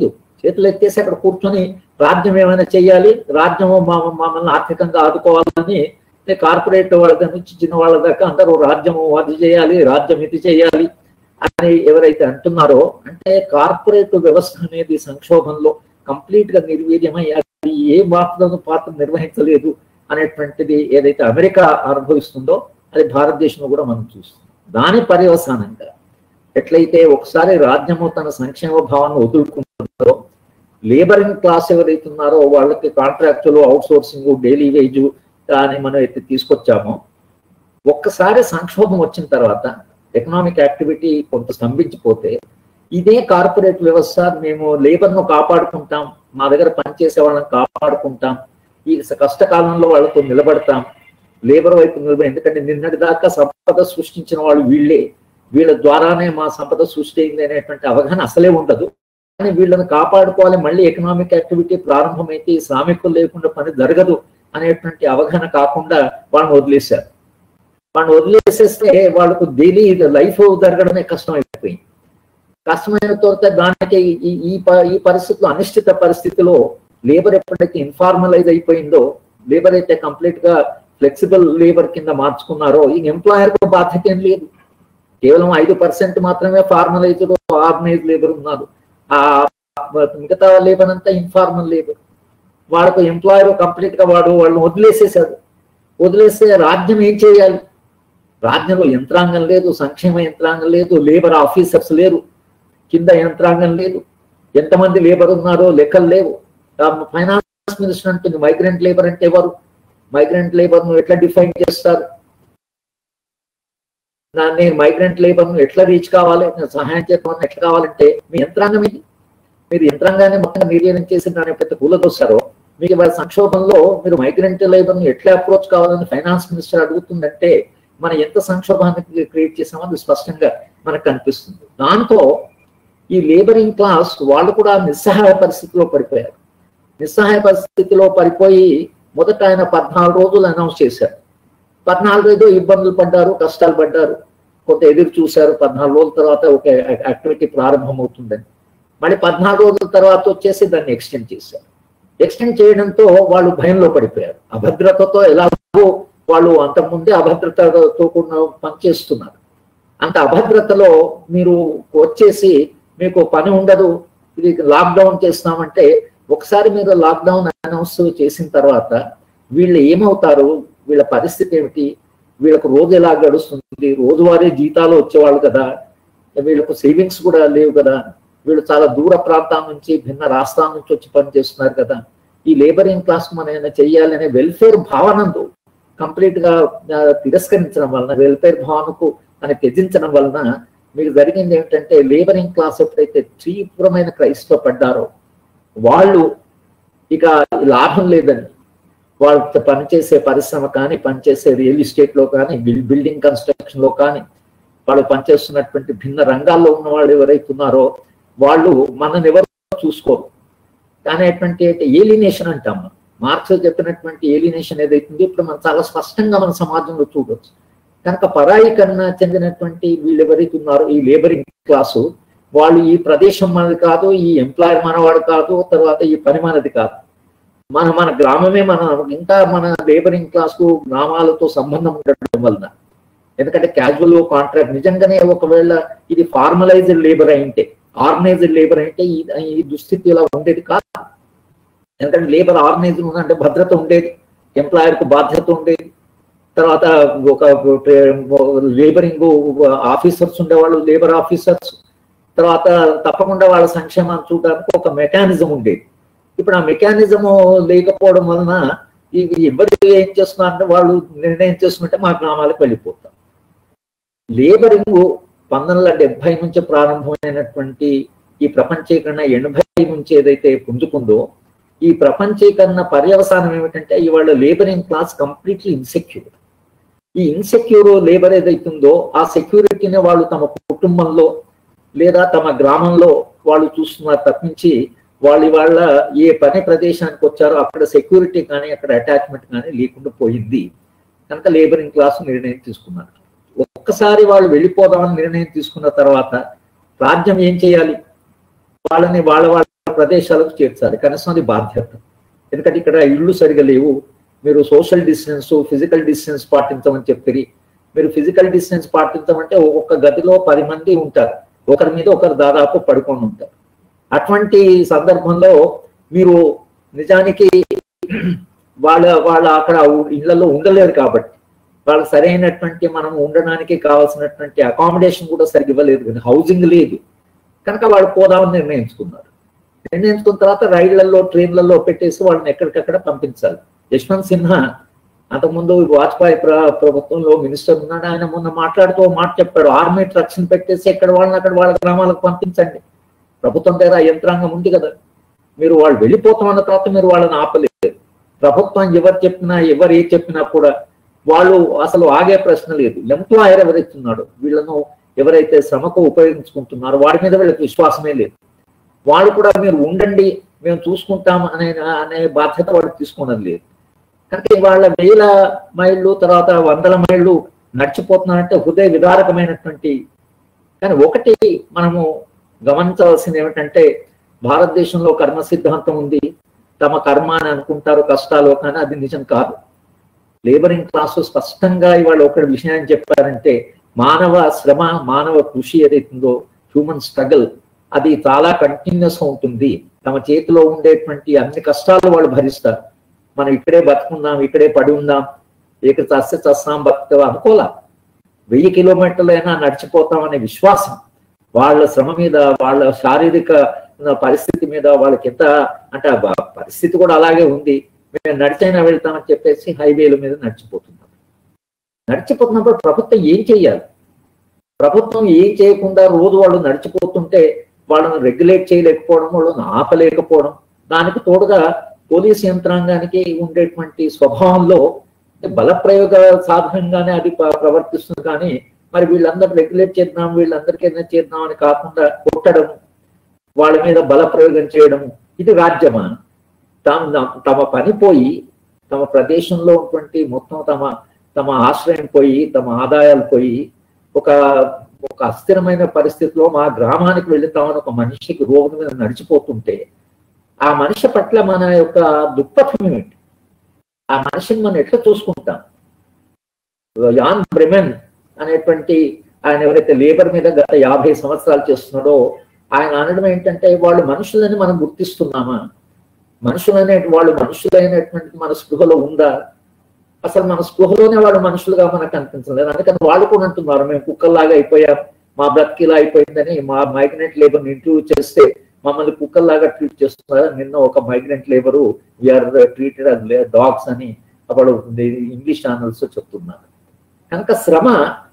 చేతులు ఎత్తేసి అక్కడ కూర్చొని రాజ్యం ఏమైనా చేయాలి రాజ్యం మమ్మల్ని ఆర్థికంగా ఆదుకోవాలని కార్పొరేట్ వాళ్ళ దగ్గర నుంచి చిన్న వాళ్ళ దాకా అందరూ రాజ్యం అది చేయాలి రాజ్యం ఇది చేయాలి అని ఎవరైతే అంటున్నారో అంటే కార్పొరేట్ వ్యవస్థ అనేది సంక్షోభంలో కంప్లీట్ గా నిర్వీర్యమై అది ఏ మాత్రం పాత్ర నిర్వహించలేదు అనేటువంటిది ఏదైతే అమెరికా అనుభవిస్తుందో అది భారతదేశంలో కూడా మనం చూస్తాం దాని పర్యవసానంగా ఎట్లయితే ఒకసారి రాజ్యము తన సంక్షేమ భావాన్ని వదులుకుంటుందో లేబరింగ్ క్లాస్ ఎవరైతే ఉన్నారో వాళ్ళకి కాంట్రాక్టులు అవుట్ సోర్సింగ్ డైలీ వేజ్ అని మనం అయితే తీసుకొచ్చామో ఒక్కసారి సంక్షోభం వచ్చిన తర్వాత ఎకనామిక్ యాక్టివిటీ కొంత స్తంభించిపోతే ఇదే కార్పొరేట్ వ్యవస్థ మేము లేబర్ను కాపాడుకుంటాం మా దగ్గర పనిచేసే వాళ్ళని కాపాడుకుంటాం ఈ కష్టకాలంలో వాళ్ళతో నిలబడతాం లేబర్ వైపు నిలబడి ఎందుకంటే నిన్నటి దాకా సంపద సృష్టించిన వాళ్ళు వీళ్ళే వీళ్ళ ద్వారానే మా సంపద సృష్టి అయింది అనేటువంటి అవగాహన అసలే ఉండదు కానీ వీళ్ళని కాపాడుకోవాలి మళ్ళీ ఎకనామిక్ యాక్టివిటీ ప్రారంభమైతే ఈ శ్రామికులు లేకుండా పని జరగదు అనేటువంటి అవగాహన కాకుండా వాళ్ళని వదిలేశారు వాళ్ళని వదిలేసేస్తే వాళ్ళకు డైలీ లైఫ్ జరగడమే కష్టం అయిపోయింది కష్టమైన తర్వాత దానికి ఈ ఈ ఈ పరిస్థితిలో అనిశ్చిత పరిస్థితిలో లేబర్ ఎప్పుడైతే ఇన్ఫార్మలైజ్ అయిపోయిందో లేబర్ అయితే కంప్లీట్ గా ఫ్లెక్సిబుల్ లేబర్ కింద మార్చుకున్నారో ఈ ఎంప్లాయర్ కు బాధ్యత ఏం లేదు కేవలం ఐదు పర్సెంట్ మాత్రమే ఫార్మలైజ్డ్ ఆర్గనైజ్ లేబర్ ఉన్నారు ఆ మిగతా లేబర్ అంతా ఇన్ఫార్మల్ లేబర్ వాళ్ళకు ఎంప్లాయర్ కంప్లీట్ గా వాడు వాళ్ళని వదిలేసేసాడు వదిలేస్తే రాజ్యం ఏం చేయాలి రాజ్యంలో యంత్రాంగం లేదు సంక్షేమ యంత్రాంగం లేదు లేబర్ ఆఫీసర్స్ లేరు కింద యంత్రాంగం లేదు ఎంతమంది లేబర్ ఉన్నారో లెక్కలు లేవు ఫైనాన్స్ మినిస్టర్ అంటుంది మైగ్రెంట్ లేబర్ అంటే ఎవరు మైగ్రెంట్ లేబర్ ను ఎట్లా డిఫైన్ చేస్తారు నేను మైగ్రెంట్ లేబర్ ను ఎట్లా రీచ్ కావాలి నేను సహాయం చేయడం ఎట్లా కావాలంటే మీ యంత్రాంగం ఇది మీరు యంత్రాంగాన్ని మొత్తం నిర్వహణ చేసి దాని పెద్ద కూలదొస్తారో మీకు ఇవాళ సంక్షోభంలో మీరు మైగ్రెంట్ లేబర్ ను ఎట్లా అప్రోచ్ కావాలని ఫైనాన్స్ మినిస్టర్ అడుగుతుందంటే మనం ఎంత సంక్షోభాన్ని క్రియేట్ చేసామో అది స్పష్టంగా మనకు కనిపిస్తుంది దాంతో ఈ లేబరింగ్ క్లాస్ వాళ్ళు కూడా నిస్సహాయ పరిస్థితిలో పడిపోయారు నిస్సహాయ పరిస్థితిలో పడిపోయి మొదట ఆయన పద్నాలుగు రోజులు అనౌన్స్ చేశారు పద్నాలుగు ఏదో ఇబ్బందులు పడ్డారు కష్టాలు పడ్డారు కొంత ఎదురు చూశారు పద్నాలుగు రోజుల తర్వాత ఒక యాక్టివిటీ ప్రారంభమవుతుందని మళ్ళీ పద్నాలుగు రోజుల తర్వాత వచ్చేసి దాన్ని ఎక్స్టెండ్ చేశారు ఎక్స్టెండ్ చేయడంతో వాళ్ళు భయంలో పడిపోయారు అభద్రతతో ఎలాగో వాళ్ళు అంతకుముందే అభద్రతతో కూడిన పనిచేస్తున్నారు అంత అభద్రతలో మీరు వచ్చేసి మీకు పని ఉండదు ఇది లాక్డౌన్ చేస్తామంటే ఒకసారి మీరు లాక్డౌన్ అనౌన్స్ చేసిన తర్వాత వీళ్ళు ఏమవుతారు వీళ్ళ పరిస్థితి ఏమిటి వీళ్ళకు రోజు ఎలా గడుస్తుంది రోజువారీ జీతాలు వచ్చేవాళ్ళు కదా వీళ్ళకు సేవింగ్స్ కూడా లేవు కదా వీళ్ళు చాలా దూర ప్రాంతాల నుంచి భిన్న రాష్ట్రాల నుంచి వచ్చి పనిచేస్తున్నారు కదా ఈ లేబరింగ్ క్లాస్ మనం ఏమైనా చెయ్యాలనే వెల్ఫేర్ భావనందు కంప్లీట్ గా తిరస్కరించడం వలన వెల్ఫేర్ భావనకు అని త్యజించడం వలన మీకు జరిగింది ఏమిటంటే లేబరింగ్ క్లాస్ ఎప్పుడైతే తీవ్రమైన క్రైస్తో పడ్డారో వాళ్ళు ఇక లాభం లేదని వాళ్ళు పనిచేసే పరిశ్రమ కానీ పనిచేసే రియల్ ఎస్టేట్ లో కానీ బిల్డింగ్ కన్స్ట్రక్షన్ లో కానీ వాళ్ళు పనిచేస్తున్నటువంటి భిన్న రంగాల్లో ఉన్న వాళ్ళు ఎవరైతే ఉన్నారో వాళ్ళు మనని ఎవరు చూసుకోరు కానీ అటువంటి ఏలినేషన్ అంటాం మనం మార్క్స్ చెప్పినటువంటి ఏలినేషన్ ఏదైతుందో ఇప్పుడు మనం చాలా స్పష్టంగా మన సమాజంలో చూడవచ్చు కనుక పరాయి కన్నా చెందినటువంటి వీళ్ళు ఎవరైతే ఉన్నారో ఈ లేబరింగ్ క్లాసు వాళ్ళు ఈ ప్రదేశం మనది కాదు ఈ ఎంప్లాయర్ మనవాడు కాదు తర్వాత ఈ పని మనది కాదు మన మన గ్రామమే మన ఇంకా మన లేబరింగ్ క్లాస్ కు గ్రామాలతో సంబంధం ఉండడం వలన ఎందుకంటే క్యాజువల్ కాంట్రాక్ట్ నిజంగానే ఒకవేళ ఇది ఫార్మలైజ్డ్ లేబర్ అయింటే ఆర్గనైజ్డ్ లేబర్ అంటే ఈ దుస్థితి ఇలా ఉండేది కాదు ఎందుకంటే లేబర్ ఆర్గనైజ్డ్ ఉందంటే భద్రత ఉండేది ఎంప్లాయర్ కు బాధ్యత ఉండేది తర్వాత ఒక లేబరింగ్ ఆఫీసర్స్ ఉండేవాళ్ళు లేబర్ ఆఫీసర్స్ తర్వాత తప్పకుండా వాళ్ళ సంక్షేమాన్ని చూడడానికి ఒక మెకానిజం ఉండేది ఇప్పుడు ఆ మెకానిజం లేకపోవడం వలన ఇవి ఎవరు ఏం చేస్తున్నారంటే వాళ్ళు నిర్ణయం చేస్తున్నట్టే మా గ్రామాలకు వెళ్ళిపోతాం లేబరింగ్ పంతొమ్మిది వందల డెబ్బై నుంచి ప్రారంభమైనటువంటి ఈ ప్రపంచీకరణ ఎనభై నుంచి ఏదైతే పుంజుకుందో ఈ ప్రపంచీకరణ పర్యవసానం ఏమిటంటే ఇవాళ లేబరింగ్ క్లాస్ కంప్లీట్లీ ఇన్సెక్యూర్ ఈ ఇన్సెక్యూర్ లేబర్ ఏదైతుందో ఆ సెక్యూరిటీని వాళ్ళు తమ కుటుంబంలో లేదా తమ గ్రామంలో వాళ్ళు చూస్తున్నారు తప్పించి వాళ్ళు వాళ్ళ ఏ పని ప్రదేశానికి వచ్చారో అక్కడ సెక్యూరిటీ కానీ అక్కడ అటాచ్మెంట్ కానీ లేకుండా పోయింది కనుక లేబరింగ్ క్లాస్ నిర్ణయం తీసుకున్నారు ఒక్కసారి వాళ్ళు వెళ్ళిపోదామని నిర్ణయం తీసుకున్న తర్వాత రాజ్యం ఏం చేయాలి వాళ్ళని వాళ్ళ వాళ్ళ ప్రదేశాలకు చేర్చాలి కనీసం అది బాధ్యత ఎందుకంటే ఇక్కడ ఇళ్ళు సరిగా లేవు మీరు సోషల్ డిస్టెన్స్ ఫిజికల్ డిస్టెన్స్ పాటించమని చెప్పి మీరు ఫిజికల్ డిస్టెన్స్ పాటించమంటే ఒక్కొక్క గదిలో పది మంది ఉంటారు ఒకరి మీద ఒకరు దాదాపు పడుకొని ఉంటారు అటువంటి సందర్భంలో మీరు నిజానికి వాళ్ళ వాళ్ళ అక్కడ ఇళ్లలో ఉండలేరు కాబట్టి వాళ్ళకి సరైనటువంటి మనం ఉండడానికి కావాల్సినటువంటి అకామిడేషన్ కూడా సరిగ్గా ఇవ్వలేదు కానీ హౌసింగ్ లేదు కనుక వాళ్ళు పోదామని నిర్ణయించుకున్నారు నిర్ణయించుకున్న తర్వాత రైళ్లలో ట్రైన్లలో పెట్టేసి వాళ్ళని ఎక్కడికక్కడ పంపించాలి యశ్వంత్ సిన్హా అంతకుముందు వాజ్పేయి ప్ర ప్రభుత్వంలో మినిస్టర్ ఉన్నాడు ఆయన మొన్న మాట్లాడుతూ ఓ మాట చెప్పాడు ఆర్మీ ట్రక్స్ పెట్టేసి ఎక్కడ వాళ్ళని అక్కడ వాళ్ళ గ్రామాలకు పంపించండి ప్రభుత్వం దగ్గర ఆ యంత్రాంగం ఉంది కదా మీరు వాళ్ళు వెళ్ళిపోతామన్న తర్వాత మీరు వాళ్ళని ఆపలేదు ప్రభుత్వం ఎవరు చెప్పినా ఎవరు ఏ చెప్పినా కూడా వాళ్ళు అసలు ఆగే ప్రశ్న లేదు ఎంప్లాయర్ ఎవరైతున్నాడు వీళ్ళను ఎవరైతే శ్రమకు ఉపయోగించుకుంటున్నారో వాడి మీద వీళ్ళకి విశ్వాసమే లేదు వాళ్ళు కూడా మీరు ఉండండి మేము చూసుకుంటాం అనే అనే బాధ్యత వాళ్ళు తీసుకోవడం లేదు కనుక వాళ్ళ వేల మైళ్ళు తర్వాత వందల మైళ్ళు నడిచిపోతున్నారంటే హృదయ విదారకమైనటువంటి కానీ ఒకటి మనము గమనించవలసింది ఏమిటంటే భారతదేశంలో కర్మ సిద్ధాంతం ఉంది తమ కర్మ అని అనుకుంటారు కష్టాలు కానీ అది నిజం కాదు లేబరింగ్ క్లాసు స్పష్టంగా ఇవాళ ఒకటి విషయాన్ని చెప్పారంటే మానవ శ్రమ మానవ కృషి ఏదైతుందో హ్యూమన్ స్ట్రగల్ అది చాలా కంటిన్యూస్ ఉంటుంది తమ చేతిలో ఉండేటువంటి అన్ని కష్టాలు వాళ్ళు భరిస్తారు మనం ఇక్కడే బతుకుందాం ఇక్కడే పడి ఉందాం ఇక చస్తే చస్తాం బతుకుతాం అనుకోలే వెయ్యి కిలోమీటర్లైనా నడిచిపోతాం అనే విశ్వాసం వాళ్ళ శ్రమ మీద వాళ్ళ శారీరక పరిస్థితి మీద వాళ్ళకి ఎంత అంటే ఆ బ- పరిస్థితి కూడా అలాగే ఉంది మేము నడిచైనా వెళ్తామని చెప్పేసి హైవేల మీద నడిచిపోతున్నాం నడిచిపోతున్నప్పుడు ప్రభుత్వం ఏం చెయ్యాలి ప్రభుత్వం ఏం చేయకుండా రోజు వాళ్ళు నడిచిపోతుంటే వాళ్ళని రెగ్యులేట్ చేయలేకపోవడం వాళ్ళని ఆపలేకపోవడం దానికి తోడుగా పోలీస్ యంత్రాంగానికి ఉండేటువంటి స్వభావంలో బల ప్రయోగ సాధనంగానే అది ప్ర- ప్రవర్తిస్తుంది కానీ మరి వీళ్ళందరూ రెగ్యులేట్ చేద్దాం వీళ్ళందరికీ ఏదైనా చేద్దాం అని కాకుండా కొట్టడం వాళ్ళ మీద బల ప్రయోగం చేయడం ఇది రాజ్యమా తాము తమ పని పోయి తమ ప్రదేశంలో ఉన్నటువంటి మొత్తం తమ తమ ఆశ్రయం పోయి తమ ఆదాయాలు పోయి ఒక ఒక అస్థిరమైన పరిస్థితిలో మా గ్రామానికి వెళుతామని ఒక మనిషికి రోడ్డు మీద నడిచిపోతుంటే ఆ మనిషి పట్ల మన యొక్క దుఃఖం ఏమిటి ఆ మనిషిని మనం ఎట్లా చూసుకుంటాం యాన్ బ్రెమెన్ అనేటువంటి ఆయన ఎవరైతే లేబర్ మీద గత యాభై సంవత్సరాలు చేస్తున్నాడో ఆయన అనడం ఏంటంటే వాళ్ళు మనుషులని మనం గుర్తిస్తున్నామా మనుషులనే వాళ్ళు మనుషులైనటువంటి మన స్పృహలో ఉందా అసలు మన స్పృహలోనే వాళ్ళు మనుషులుగా మనకు అనిపించలేదు అందుకని వాళ్ళు కూడా అంటున్నారు మేము కుక్కల్లాగా అయిపోయాం మా బ్రతికిలా అయిపోయిందని మా మైగ్రెంట్ లేబర్ ఇంటర్వ్యూ చేస్తే మమ్మల్ని కుక్కల్లాగా ట్రీట్ చేస్తున్నారు నిన్న ఒక migrant labour we are treated as dogs అని వాళ్ళు ఇంగ్లీష్ ఛానల్స్ చెప్తున్నారు కనుక శ్రమ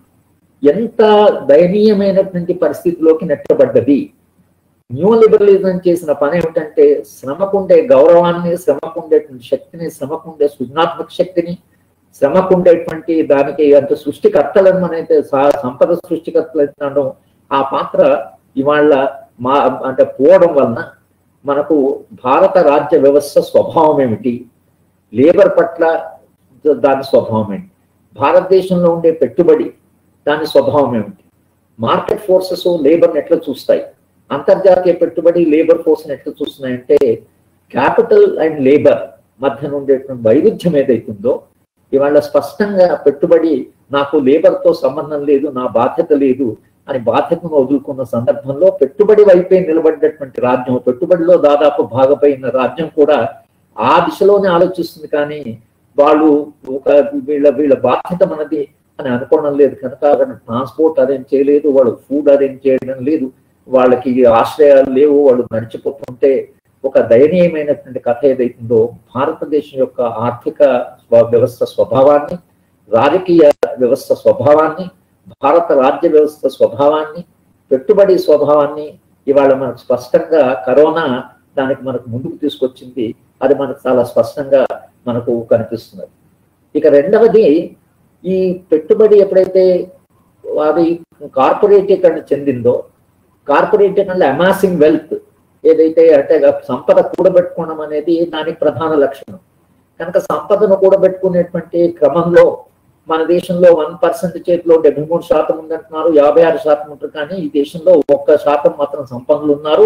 ఎంత దయనీయమైనటువంటి పరిస్థితిలోకి నెట్టబడ్డది న్యూ లిబరలిజం చేసిన పని ఏమిటంటే శ్రమకుండే గౌరవాన్ని శ్రమకుండేటువంటి శక్తిని శ్రమకుండే సృజనాత్మక శక్తిని శ్రమకుండేటువంటి దానికి అంత సృష్టికర్తలను మనైతే సా- సంపద సృష్టికర్తలు అవుతున్నాడో ఆ పాత్ర ఇవాళ మా అంటే పోవడం వలన మనకు భారత రాజ్య వ్యవస్థ స్వభావం ఏమిటి లేబర్ పట్ల దాని స్వభావం ఏంటి భారతదేశంలో ఉండే పెట్టుబడి దాని స్వభావం ఏమిటి మార్కెట్ ఫోర్సెస్ లేబర్ని ఎట్లా చూస్తాయి అంతర్జాతీయ పెట్టుబడి లేబర్ ఫోర్స్ ఎట్లా చూస్తున్నాయంటే క్యాపిటల్ అండ్ లేబర్ మధ్య ఉండేటువంటి వైరుధ్యం ఏదైతుందో ఇవాళ స్పష్టంగా పెట్టుబడి నాకు లేబర్ తో సంబంధం లేదు నా బాధ్యత లేదు అని బాధ్యతను వదులుకున్న సందర్భంలో పెట్టుబడి వైపే నిలబడ్డటువంటి రాజ్యం పెట్టుబడిలో దాదాపు భాగపోయిన రాజ్యం కూడా ఆ దిశలోనే ఆలోచిస్తుంది కానీ వాళ్ళు ఒక వీళ్ళ వీళ్ళ బాధ్యత మనది అని అనుకోవడం లేదు కనుక ట్రాన్స్పోర్ట్ అరేంజ్ చేయలేదు వాళ్ళు ఫుడ్ అరేంజ్ చేయడం లేదు వాళ్ళకి ఆశ్రయాలు లేవు వాళ్ళు నడిచిపోతుంటే ఒక దయనీయమైనటువంటి కథ ఏదైతుందో భారతదేశం యొక్క ఆర్థిక స్వ- వ్యవస్థ స్వభావాన్ని రాజకీయ వ్యవస్థ స్వభావాన్ని భారత రాజ్య వ్యవస్థ స్వభావాన్ని పెట్టుబడి స్వభావాన్ని ఇవాళ మనకు స్పష్టంగా కరోనా దానికి మనకు ముందుకు తీసుకొచ్చింది అది మనకు చాలా స్పష్టంగా మనకు కనిపిస్తున్నది ఇక రెండవది ఈ పెట్టుబడి ఎప్పుడైతే అది కార్పొరేటీకరణ చెందిందో కార్పొరేటీకరణ అమాసింగ్ వెల్త్ ఏదైతే అంటే సంపద కూడబెట్టుకోవడం అనేది దానికి ప్రధాన లక్షణం కనుక సంపదను కూడబెట్టుకునేటువంటి క్రమంలో మన దేశంలో వన్ పర్సెంట్ చేతిలో డెబ్బై మూడు శాతం ఉందంటున్నారు యాభై ఆరు శాతం ఉంటారు కానీ ఈ దేశంలో ఒక్క శాతం మాత్రం సంపన్నులు ఉన్నారు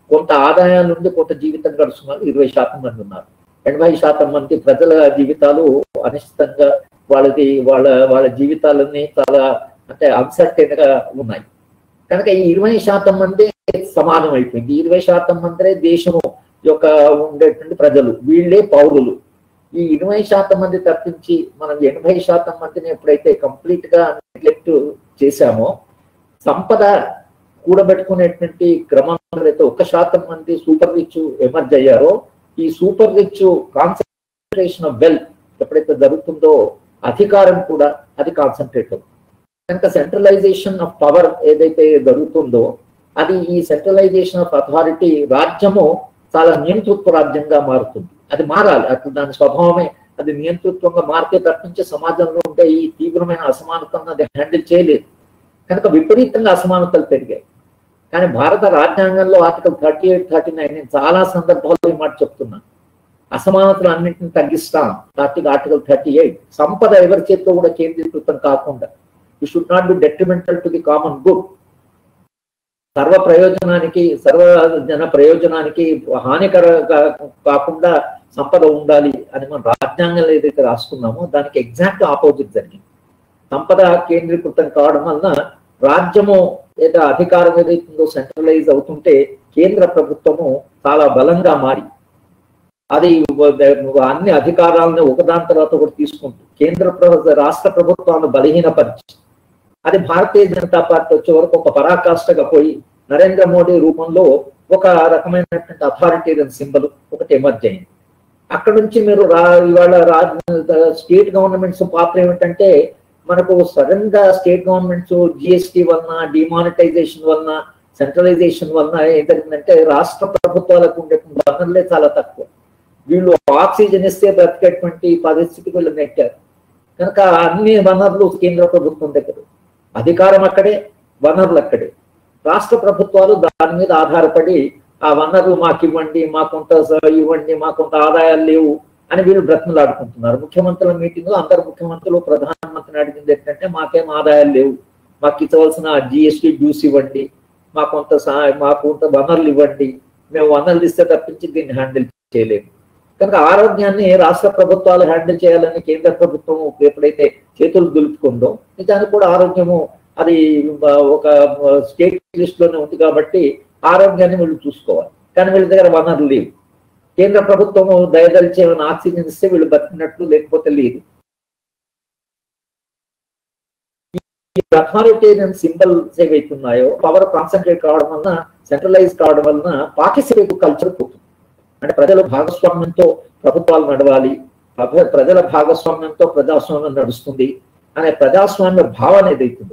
కొంత ఆదాయాల నుండి కొంత జీవితం గడుస్తున్నారు ఇరవై శాతం మంది ఉన్నారు ఎనభై శాతం మంది ప్రజల జీవితాలు అనిశ్చితంగా వాళ్ళది వాళ్ళ వాళ్ళ జీవితాలన్నీ చాలా అంటే అన్సర్టైన్ గా ఉన్నాయి కనుక ఈ ఇరవై శాతం మంది సమానం అయిపోయింది ఇరవై శాతం మందే దేశము యొక్క ఉండేటువంటి ప్రజలు వీళ్ళే పౌరులు ఈ ఇరవై శాతం మంది తప్పించి మనం ఎనభై శాతం మందిని ఎప్పుడైతే కంప్లీట్ గా నెగ్లెక్ట్ చేశామో సంపద కూడబెట్టుకునేటువంటి క్రమంలో అయితే ఒక శాతం మంది సూపర్ రిచ్ ఎమర్జ్ అయ్యారో ఈ super rich concentration of wealth ఎప్పుడైతే జరుగుతుందో అధికారం కూడా అది కాన్సన్ట్రేట్ అవుతుంది కనుక సెంట్రలైజేషన్ ఆఫ్ పవర్ ఏదైతే జరుగుతుందో అది ఈ సెంట్రలైజేషన్ ఆఫ్ అథారిటీ రాజ్యము చాలా నియంతృత్వ రాజ్యంగా మారుతుంది అది మారాలి అట్లా దాని స్వభావమే అది నియంతృత్వంగా మారితే తప్పించి సమాజంలో ఉండే ఈ తీవ్రమైన అసమానతను అది హ్యాండిల్ చేయలేదు కనుక విపరీతంగా అసమానతలు పెరిగాయి కానీ భారత రాజ్యాంగంలో article thirty eight thirty nine నేను చాలా సందర్భాల్లో ఈ మాట చెప్తున్నాను అసమానతలు అన్నింటిని తగ్గిస్తాం ఆర్టికల్ ఆర్టికల్ థర్టీ ఎయిట్ సంపద ఎవరి చేతిలో కూడా కేంద్రీకృతం కాకుండా you should not be detrimental to the common good సర్వ ప్రయోజనానికి సర్వ జన ప్రయోజనానికి హానికర కాకుండా సంపద ఉండాలి అని మనం రాజ్యాంగంలో ఏదైతే రాసుకున్నామో దానికి ఎగ్జాక్ట్ ఆపోజిట్ జరిగింది సంపద కేంద్రీకృతం కావడం వలన రాజ్యము ఏదో అధికారం ఏదైతుందో సెంట్రలైజ్ అవుతుంటే కేంద్ర ప్రభుత్వము చాలా బలంగా మారి అది అన్ని అధికారాలను ఒకదాని తర్వాత ఒకటి తీసుకుంటుంది కేంద్ర ప్రభుత్వ రాష్ట్ర ప్రభుత్వాలను బలహీనపరిచి అది భారతీయ జనతా పార్టీ వచ్చే వరకు ఒక పరాకాష్ఠగా పోయి నరేంద్ర మోడీ రూపంలో ఒక రకమైనటువంటి అథారిటేరియన్ సింబల్ ఒకటి ఎమర్జ్ అయింది అక్కడ నుంచి మీరు రా ఇవాళ రా స్టేట్ గవర్నమెంట్స్ పాత్ర ఏమిటంటే మనకు సడన్ గా స్టేట్ గవర్నమెంట్స్ జిఎస్టి వలన డిమానిటైజేషన్ వలన సెంట్రలైజేషన్ వలన ఏంటంటే రాష్ట్ర ప్రభుత్వాలకు ఉండేటువంటి వనరులే చాలా తక్కువ వీళ్ళు ఆక్సిజన్ ఇస్తే బ్రతికేటువంటి పరిస్థితికి వీళ్ళు నెట్టారు కనుక అన్ని వనరులు కేంద్ర ప్రభుత్వం దగ్గర అధికారం అక్కడే వనరులు అక్కడే రాష్ట్ర ప్రభుత్వాలు దాని మీద ఆధారపడి ఆ వనరులు మాకు ఇవ్వండి మా కొంత ఇవ్వండి మా కొంత ఆదాయాలు లేవు అని వీళ్ళు బ్రతిమలాడుకుంటున్నారు ముఖ్యమంత్రుల మీటింగ్ లో అందరు ముఖ్యమంత్రులు ప్రధానమంత్రిని అడిగింది ఏంటంటే మాకేం ఆదాయాలు లేవు మాకు ఇచ్చవలసిన జిఎస్టీ డ్యూస్ ఇవ్వండి మా కొంత సహాయం మా కొంత వనరులు ఇవ్వండి మేము వనరులు ఇస్తే తప్పించి దీన్ని హ్యాండిల్ చేయలేము కనుక ఆరోగ్యాన్ని రాష్ట్ర ప్రభుత్వాలు హ్యాండిల్ చేయాలని కేంద్ర ప్రభుత్వం ఎప్పుడైతే చేతులు దులుపుకుందో నిజానికి కూడా ఆరోగ్యము అది ఒక స్టేట్ లిస్ట్ లోనే ఉంది కాబట్టి ఆరోగ్యాన్ని వీళ్ళు చూసుకోవాలి కానీ వీళ్ళ దగ్గర వనరులు లేవు కేంద్ర ప్రభుత్వము దయదలిచి ఏమైనా ఆక్సిజన్ ఇస్తే వీళ్ళు బతికినట్లు లేకపోతే లేదు అథారిటేరియన్ సింబల్స్ ఏవైతే ఉన్నాయో పవర్ కాన్సన్ట్రేట్ కావడం వలన సెంట్రలైజ్ కావడం వలన పార్టిసిపేటివ్ కల్చర్ పోతుంది అంటే ప్రజల భాగస్వామ్యంతో ప్రభుత్వాలు నడవాలి ప్రజల భాగస్వామ్యంతో ప్రజాస్వామ్యం నడుస్తుంది అనే ప్రజాస్వామ్య భావన ఏదైతుందో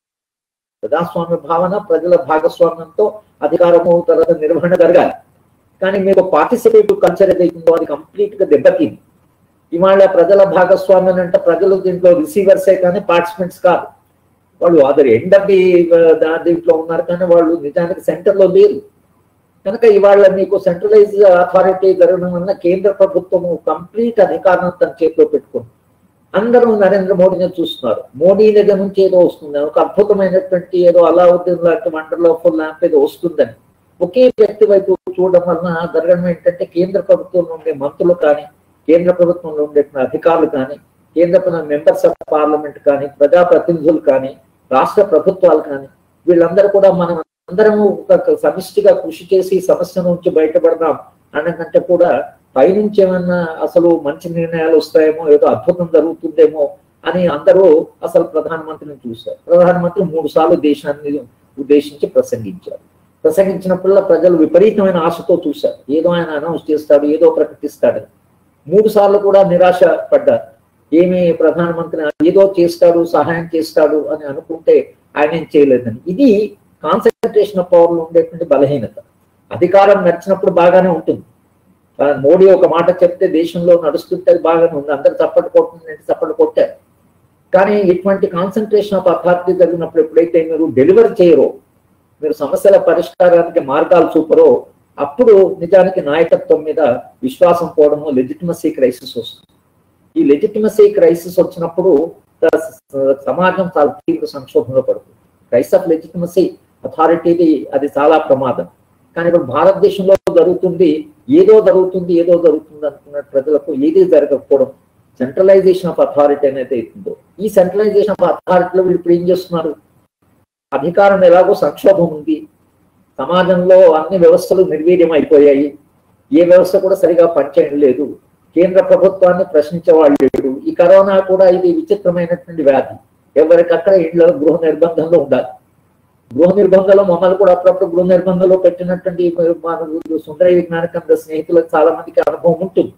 ప్రజాస్వామ్య భావన ప్రజల భాగస్వామ్యంతో అధికారము తర్వాత నిర్వహణ జరగాలి కానీ మీకు పార్టిసిపేటివ్ కల్చర్ ఏదైతుందో అది కంప్లీట్ గా దెబ్బతింది ఇవాళ ప్రజల భాగస్వామ్యం అంటే ప్రజలు దీంట్లో రిసీవర్సే కానీ పార్టిసిపెంట్స్ కాదు వాళ్ళు అదర్ ఎండ్ ఆఫ్ ది దీంట్లో ఉన్నారు కానీ వాళ్ళు నిజానికి సెంటర్ లో లేరు కనుక ఇవాళ మీకు సెంట్రలైజ్ అథారిటీ జరగడం వల్ల కేంద్ర ప్రభుత్వము కంప్లీట్ అధికారం తన చేతిలో పెట్టుకుంది అందరూ నరేంద్ర మోడీని చూస్తున్నారు మోడీ దగ్గర నుంచి ఏదో వస్తుంది ఒక అద్భుతమైనటువంటి ఏదో అలావుద్దీన్ లాంటి వండర్ ఆఫ్ ల్యాంప్ ఏదో వస్తుందని ఒకే వ్యక్తి వైపు చూడడం వలన జరగడం ఏంటంటే కేంద్ర ప్రభుత్వంలో ఉండే మంత్రులు కానీ కేంద్ర ప్రభుత్వంలో ఉండే అధికారులు కానీ కేంద్ర మెంబర్స్ ఆఫ్ పార్లమెంట్ కానీ ప్రజాప్రతినిధులు కానీ రాష్ట్ర ప్రభుత్వాలు కానీ వీళ్ళందరూ కూడా మనం అందరము ఒక సమిష్టిగా కృషి చేసి సమస్య నుంచి బయటపడదాం అనకంటే కూడా పైనుంచి ఏమన్నా అసలు మంచి నిర్ణయాలు వస్తాయేమో ఏదో అద్భుతం జరుగుతుందేమో అని అందరూ అసలు ప్రధానమంత్రిని చూశారు ప్రధానమంత్రి మూడు సార్లు దేశాన్ని ఉద్దేశించి ప్రసంగించారు ప్రసంగించినప్పుడల్లా ప్రజలు విపరీతమైన ఆశతో చూశారు ఏదో ఆయన అనౌన్స్ చేస్తాడు ఏదో ప్రకటిస్తాడు మూడు సార్లు కూడా నిరాశ పడ్డారు ఏమి ప్రధానమంత్రి ఏదో చేస్తాడు సహాయం చేస్తాడు అని అనుకుంటే ఆయన ఏం చేయలేదని ఇది కాన్సన్ట్రేషన్ ఆఫ్ పవర్ లో ఉండేటువంటి బలహీనత అధికారం నడిచినప్పుడు బాగానే ఉంటుంది మోడీ ఒక మాట చెప్తే దేశంలో నడుస్తుంటే బాగానే ఉంది అందరు చప్పట్లు కొడుతుంది చప్పట్లు కొట్టారు కానీ ఇటువంటి కాన్సన్ట్రేషన్ ఆఫ్ అథారిటీ జరిగినప్పుడు ఎప్పుడైతే మీరు డెలివర్ చేయరో మీరు సమస్యల పరిష్కారానికి మార్గాలు చూపరో అప్పుడు నిజానికి నాయకత్వం మీద విశ్వాసం పోవడము లెజిటిమసీ క్రైసిస్ వస్తుంది ఈ లెజిటిమసీ క్రైసిస్ వచ్చినప్పుడు సమాజం చాలా తీవ్ర సంక్షోభంలో పడుతుంది క్రైస్ ఆఫ్ లెజిటిమసీ అథారిటీది అది చాలా ప్రమాదం కానీ ఇప్పుడు భారతదేశంలో జరుగుతుంది ఏదో జరుగుతుంది ఏదో జరుగుతుంది అనుకున్న ప్రజలకు ఏది జరగకపోవడం సెంట్రలైజేషన్ ఆఫ్ అథారిటీ అనేది అవుతుందో ఈ సెంట్రలైజేషన్ ఆఫ్ అథారిటీలో వీళ్ళు ఇప్పుడు ఏం చేస్తున్నారు అధికారం ఎలాగో సంక్షోభం ఉంది సమాజంలో అన్ని వ్యవస్థలు నిర్వీర్యం అయిపోయాయి ఏ వ్యవస్థ కూడా సరిగా పనిచేయడం లేదు కేంద్ర ప్రభుత్వాన్ని ప్రశ్నించే వాళ్ళు లేడు ఈ కరోనా కూడా ఇది విచిత్రమైనటువంటి వ్యాధి ఎవరికక్కడ ఇళ్ళ గృహ నిర్బంధంలో ఉండాలి గృహ నిర్బంధంలో మమ్మల్ని కూడా అప్పుడప్పుడు గృహ నిర్బంధంలో పెట్టినటువంటి మన సుందర విజ్ఞానకంద స్నేహితులకు చాలా మందికి అనుభవం ఉంటుంది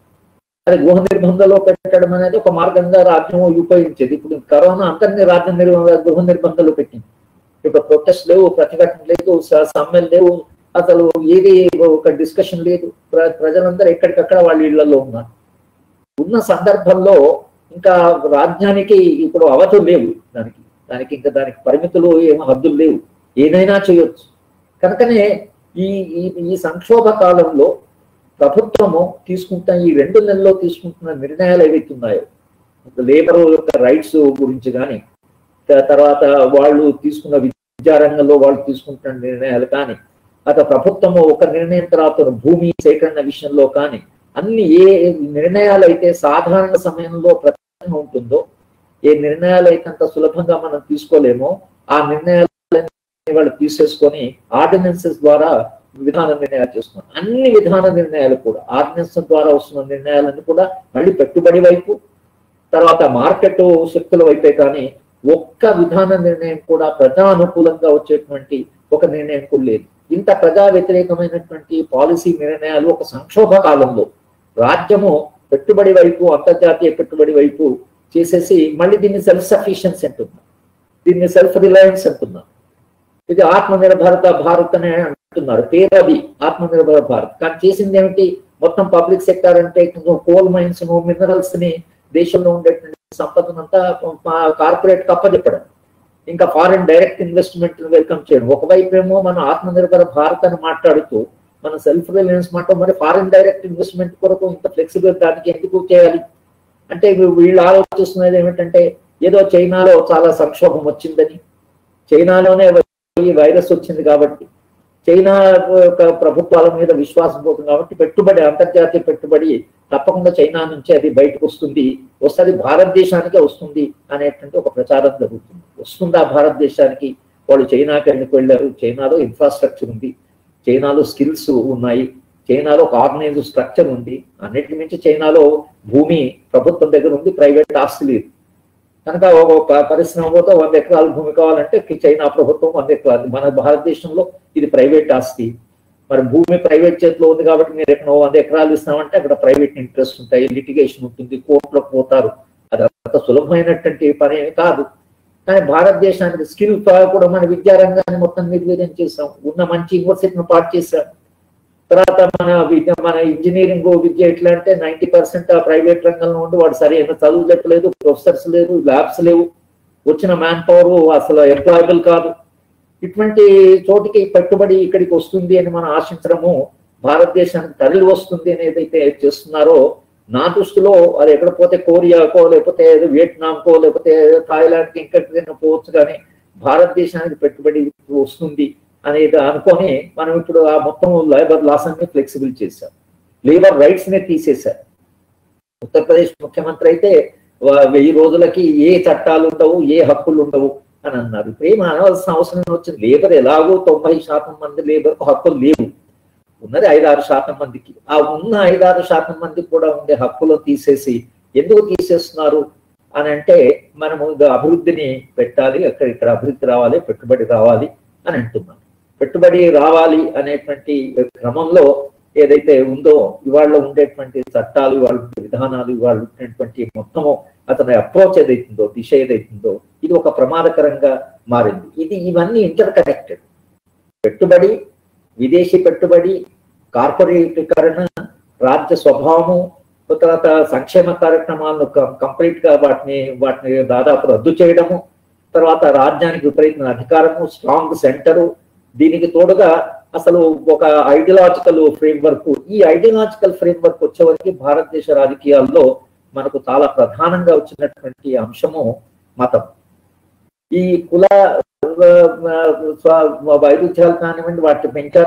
అది గృహ నిర్బంధంలో పెట్టడం అనేది ఒక మార్గంగా రాజ్యం ఉపయోగించేది ఇప్పుడు కరోనా అందరినీ రాజ్యం నిర్బంధ గృహ నిర్బంధంలో పెట్టింది ఇప్పుడు ప్రొటెస్ట్ లేవు ప్రతిఘటన లేదు స- సమ్మెలు లేవు అసలు ఏది ఒక డిస్కషన్ లేదు ప్ర- ప్రజలందరూ ఎక్కడికక్కడ వాళ్ళ ఇళ్లలో ఉన్నారు ఉన్న సందర్భంలో ఇంకా రాజ్యానికి ఇప్పుడు అవధులు లేవు దానికి దానికి ఇంకా దానికి పరిమితులు ఏమో హద్దులు లేవు ఏదైనా చేయొచ్చు కనుకనే ఈ ఈ ఈ సంక్షోభ కాలంలో ప్రభుత్వము తీసుకుంటున్న ఈ రెండు నెలల్లో తీసుకుంటున్న నిర్ణయాలు ఏవైతే ఉన్నాయో లేబర్ యొక్క రైట్స్ గురించి కానీ తర్వాత వాళ్ళు తీసుకున్న విద్యారంగంలో వాళ్ళు తీసుకుంటున్న నిర్ణయాలు కానీ అత ప్రభుత్వము ఒక నిర్ణయం తర్వాత భూమి సేకరణ విషయంలో కానీ అన్ని ఏ నిర్ణయాలు అయితే సాధారణ సమయంలో ప్రతిన ఉంటుందో ఏ నిర్ణయాలు అయితే అంత సులభంగా మనం తీసుకోలేమో ఆ నిర్ణయాలు వాళ్ళు తీసేసుకొని ఆర్డినెన్సెస్ ద్వారా విధాన నిర్ణయాలు చేస్తున్నారు అన్ని విధాన నిర్ణయాలు కూడా ఆర్డినెన్స్ ద్వారా వస్తున్న నిర్ణయాలన్నీ కూడా మళ్ళీ పెట్టుబడి వైపు తర్వాత మార్కెట్ శక్తుల వైపే కానీ ఒక్క విధాన నిర్ణయం కూడా ప్రజా అనుకూలంగా వచ్చేటువంటి ఒక నిర్ణయం కూడా లేదు ఇంత ప్రజా వ్యతిరేకమైనటువంటి పాలసీ నిర్ణయాలు ఒక సంక్షోభ కాలంలో రాజ్యము పెట్టుబడి వైపు అంతర్జాతీయ పెట్టుబడి వైపు చేసేసి మళ్ళీ దీన్ని సెల్ఫ్ సఫిషియన్సీ అంటున్నాం దీన్ని సెల్ఫ్ రిలయన్స్ అంటున్నాం ఇది ఆత్మనిర్భరత భారత్ అనే అంటున్నారు పేరు అది ఆత్మనిర్భర భారత్ కానీ చేసింది ఏమిటి మొత్తం పబ్లిక్ సెక్టర్ అంటే కోల్ మైన్స్ మినరల్స్ ని దేశంలో ఉండేటువంటి సంపదనంతా కార్పొరేట్ కప్పచెప్పడం ఇంకా ఫారిన్ డైరెక్ట్ ఇన్వెస్ట్మెంట్ వెల్కమ్ చేయడం ఒకవైపు ఏమో మన ఆత్మనిర్భర భారత్ అని మాట్లాడుతూ మన సెల్ఫ్ రిలయన్స్ మాట మరి ఫారిన్ డైరెక్ట్ ఇన్వెస్ట్మెంట్ కొరకు ఇంత ఫ్లెక్సిబుల్ దానికి ఎందుకు చేయాలి అంటే వీళ్ళు ఆలోచిస్తున్నది ఏమిటంటే ఏదో చైనాలో చాలా సంక్షోభం వచ్చిందని చైనాలోనే ఈ వైరస్ వచ్చింది కాబట్టి చైనా యొక్క ప్రభుత్వాల మీద విశ్వాసం పోతుంది కాబట్టి పెట్టుబడి అంతర్జాతీయ పెట్టుబడి తప్పకుండా చైనా నుంచి అది బయటకు వస్తుంది వస్తుంది భారతదేశానికే వస్తుంది అనేటువంటి ఒక ప్రచారం జరుగుతుంది వస్తుందా భారతదేశానికి వాళ్ళు చైనాకి ఎందుకు వెళ్ళారు చైనాలో ఇన్ఫ్రాస్ట్రక్చర్ ఉంది చైనాలో స్కిల్స్ ఉన్నాయి చైనాలో ఒక ఆర్గనైజ్ స్ట్రక్చర్ ఉంది అన్నిటి మించి చైనాలో భూమి ప్రభుత్వం దగ్గర ఉంది ప్రైవేట్ ఆస్తి లేదు కనుక ఒక పరిశ్రమ పోతే వంద ఎకరాల భూమి కావాలంటే చైనా ప్రభుత్వం వంద ఎకరాలు మన భారతదేశంలో ఇది ప్రైవేట్ ఆస్తి మరి భూమి ప్రైవేట్ చేతిలో ఉంది కాబట్టి మీరు ఎక్కడ వంద ఎకరాలు ఇస్తామంటే అక్కడ ప్రైవేట్ ఇంట్రెస్ట్ ఉంటాయి లిటిగేషన్ ఉంటుంది కోర్టులకు పోతారు అది అంత సులభమైనటువంటి పని ఏమి కాదు కానీ భారతదేశానికి స్కిల్ కూడా మన విద్యారంగాన్ని మొత్తం నిర్వీర్యం చేసాం ఉన్న మంచి యూనివర్సిటీని పాటు చేశాం తర్వాత మన విద్య మన ఇంజనీరింగ్ విద్య ఎట్లా అంటే నైన్టీ పర్సెంట్ ఆ ప్రైవేట్ రంగంలో ఉండి వాడు సరైన చదువు చెప్పలేదు ప్రొఫెసర్స్ లేరు ల్యాబ్స్ లేవు వచ్చిన మ్యాన్ పవర్ అసలు ఎంప్లాయబుల్ కాదు ఇటువంటి చోటికి పెట్టుబడి ఇక్కడికి వస్తుంది అని మనం ఆశించడము భారతదేశానికి తరలి వస్తుంది అని ఏదైతే చేస్తున్నారో నా దృష్టిలో అది ఎక్కడ పోతే కోరియాకో లేకపోతే వియట్నాంకో లేకపోతే థాయిలాండ్కి ఇంకెక్కడికైనా పోవచ్చు కానీ భారతదేశానికి పెట్టుబడి వస్తుంది అనేది అనుకొని మనం ఇప్పుడు ఆ మొత్తం లేబర్ లాస్ అన్ని ఫ్లెక్సిబుల్ చేశాం లేబర్ రైట్స్ ని తీసేశారు ఉత్తరప్రదేశ్ ముఖ్యమంత్రి అయితే వెయ్యి రోజులకి ఏ చట్టాలు ఉండవు ఏ హక్కులు ఉండవు అని అన్నారు ఇప్పుడు ఏం అనవలసిన అవసరం వచ్చింది లేబర్ ఎలాగో తొంభై శాతం మంది లేబర్ హక్కులు లేవు ఉన్నది ఐదారు శాతం మందికి ఆ ఉన్న ఐదారు శాతం మందికి కూడా ఉండే హక్కులు తీసేసి ఎందుకు తీసేస్తున్నారు అని అంటే మనము అభివృద్ధిని పెట్టాలి అక్కడ ఇక్కడ అభివృద్ధి రావాలి పెట్టుబడి రావాలి అని అంటున్నాం పెట్టుబడి రావాలి అనేటువంటి క్రమంలో ఏదైతే ఉందో ఇవాళ ఉండేటువంటి చట్టాలు ఇవాళ విధానాలు ఇవాళ ఉండేటువంటి మొత్తము అతని అప్రోచ్ ఏదైతుందో దిశ ఏదైతుందో ఇది ఒక ప్రమాదకరంగా మారింది ఇది ఇవన్నీ ఇంటర్ కనెక్టెడ్ పెట్టుబడి విదేశీ పెట్టుబడి కార్పొరేటీకరణ రాజ్య స్వభావము తర్వాత సంక్షేమ కార్యక్రమాలను కంప్లీట్ గా వాటిని వాటిని దాదాపు రద్దు చేయడము తర్వాత రాజ్యానికి విపరీతమైన అధికారము స్ట్రాంగ్ సెంటరు దీనికి తోడుగా అసలు ఒక ఐడియలాజికల్ ఫ్రేమ్వర్క్ ఈ ఐడియలాజికల్ ఫ్రేమ్వర్క్ వచ్చేవరకు భారతదేశ రాజకీయాల్లో మనకు చాలా ప్రధానంగా వచ్చినటువంటి అంశము మతం ఈ కుల వైరుధ్యాలు కానివ్వండి వాటిని పెంచారు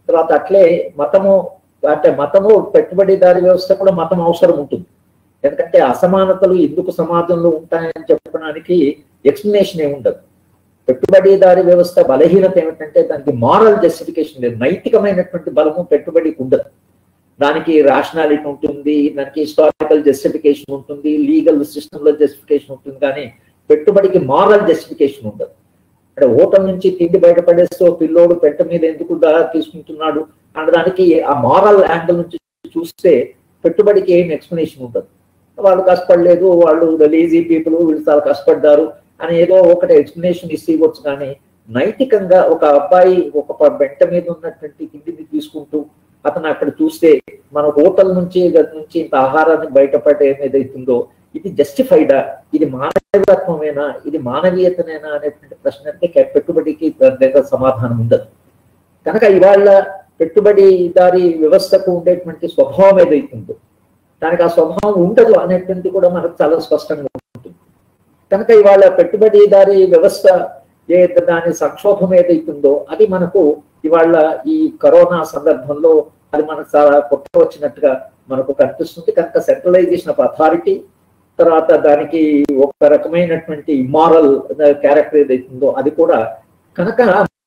తర్వాత అట్లే మతము అంటే మతము పెట్టుబడిదారి వ్యవస్థ కూడా మతం అవసరం ఉంటుంది ఎందుకంటే అసమానతలు ఎందుకు సమాజంలో ఉంటాయని చెప్పడానికి ఎక్స్ప్లెనేషన్ ఏమి ఉండదు పెట్టుబడిదారి వ్యవస్థ బలహీనత ఏమిటంటే దానికి మారల్ జస్టిఫికేషన్ లేదు నైతికమైనటువంటి బలము పెట్టుబడికి ఉండదు దానికి రాషనాలిటీ ఉంటుంది దానికి హిస్టారికల్ జస్టిఫికేషన్ ఉంటుంది లీగల్ సిస్టంలో జస్టిఫికేషన్ ఉంటుంది కానీ పెట్టుబడికి మారల్ జస్టిఫికేషన్ ఉండదు అంటే హోటల్ నుంచి తిండి బయటపడేస్తూ పిల్లోడు పెట్ట మీద ఎందుకు ధర తీసుకుంటున్నాడు అనడానికి ఆ మారల్ యాంగిల్ నుంచి చూస్తే పెట్టుబడికి ఏం ఎక్స్ప్లెనేషన్ ఉండదు వాళ్ళు కష్టపడలేదు వాళ్ళు లేజీ పీపుల్ వీళ్ళు చాలా కష్టపడ్డారు అని ఏదో ఒకటి ఎక్స్ప్లెనేషన్ ఇస్తే ఇవ్వచ్చు కానీ నైతికంగా ఒక అబ్బాయి ఒక ప- బెంట మీద ఉన్నటువంటి తిండిని తీసుకుంటూ అతను అక్కడ చూస్తే మన హోటల్ నుంచి గది నుంచి ఇంత ఆహారాన్ని బయటపడే ఏదైతుందో ఇది జస్టిఫైడా ఇది మానవత్వమేనా ఇది మానవీయతనేనా అనేటువంటి ప్రశ్న అంటే కే- పెట్టుబడికి దాని దగ్గర సమాధానం ఉండదు కనుక ఇవాళ పెట్టుబడిదారి వ్యవస్థకు ఉండేటువంటి స్వభావం ఏదైతుందో దానికి ఆ స్వభావం ఉండదు అనేటువంటి కూడా మనకు చాలా స్పష్టంగా ఉంటుంది కనుక ఇవాళ పెట్టుబడిదారి వ్యవస్థ ఏ దాని సంక్షోభం ఏదైతుందో అది మనకు ఇవాళ ఈ కరోనా సందర్భంలో అది మనకు చాలా కొత్త వచ్చినట్టుగా మనకు కనిపిస్తుంది కనుక సెంట్రలైజేషన్ ఆఫ్ అథారిటీ తర్వాత దానికి ఒక రకమైనటువంటి ఇమారల్ క్యారెక్టర్ ఏదైతుందో అది కూడా కనుక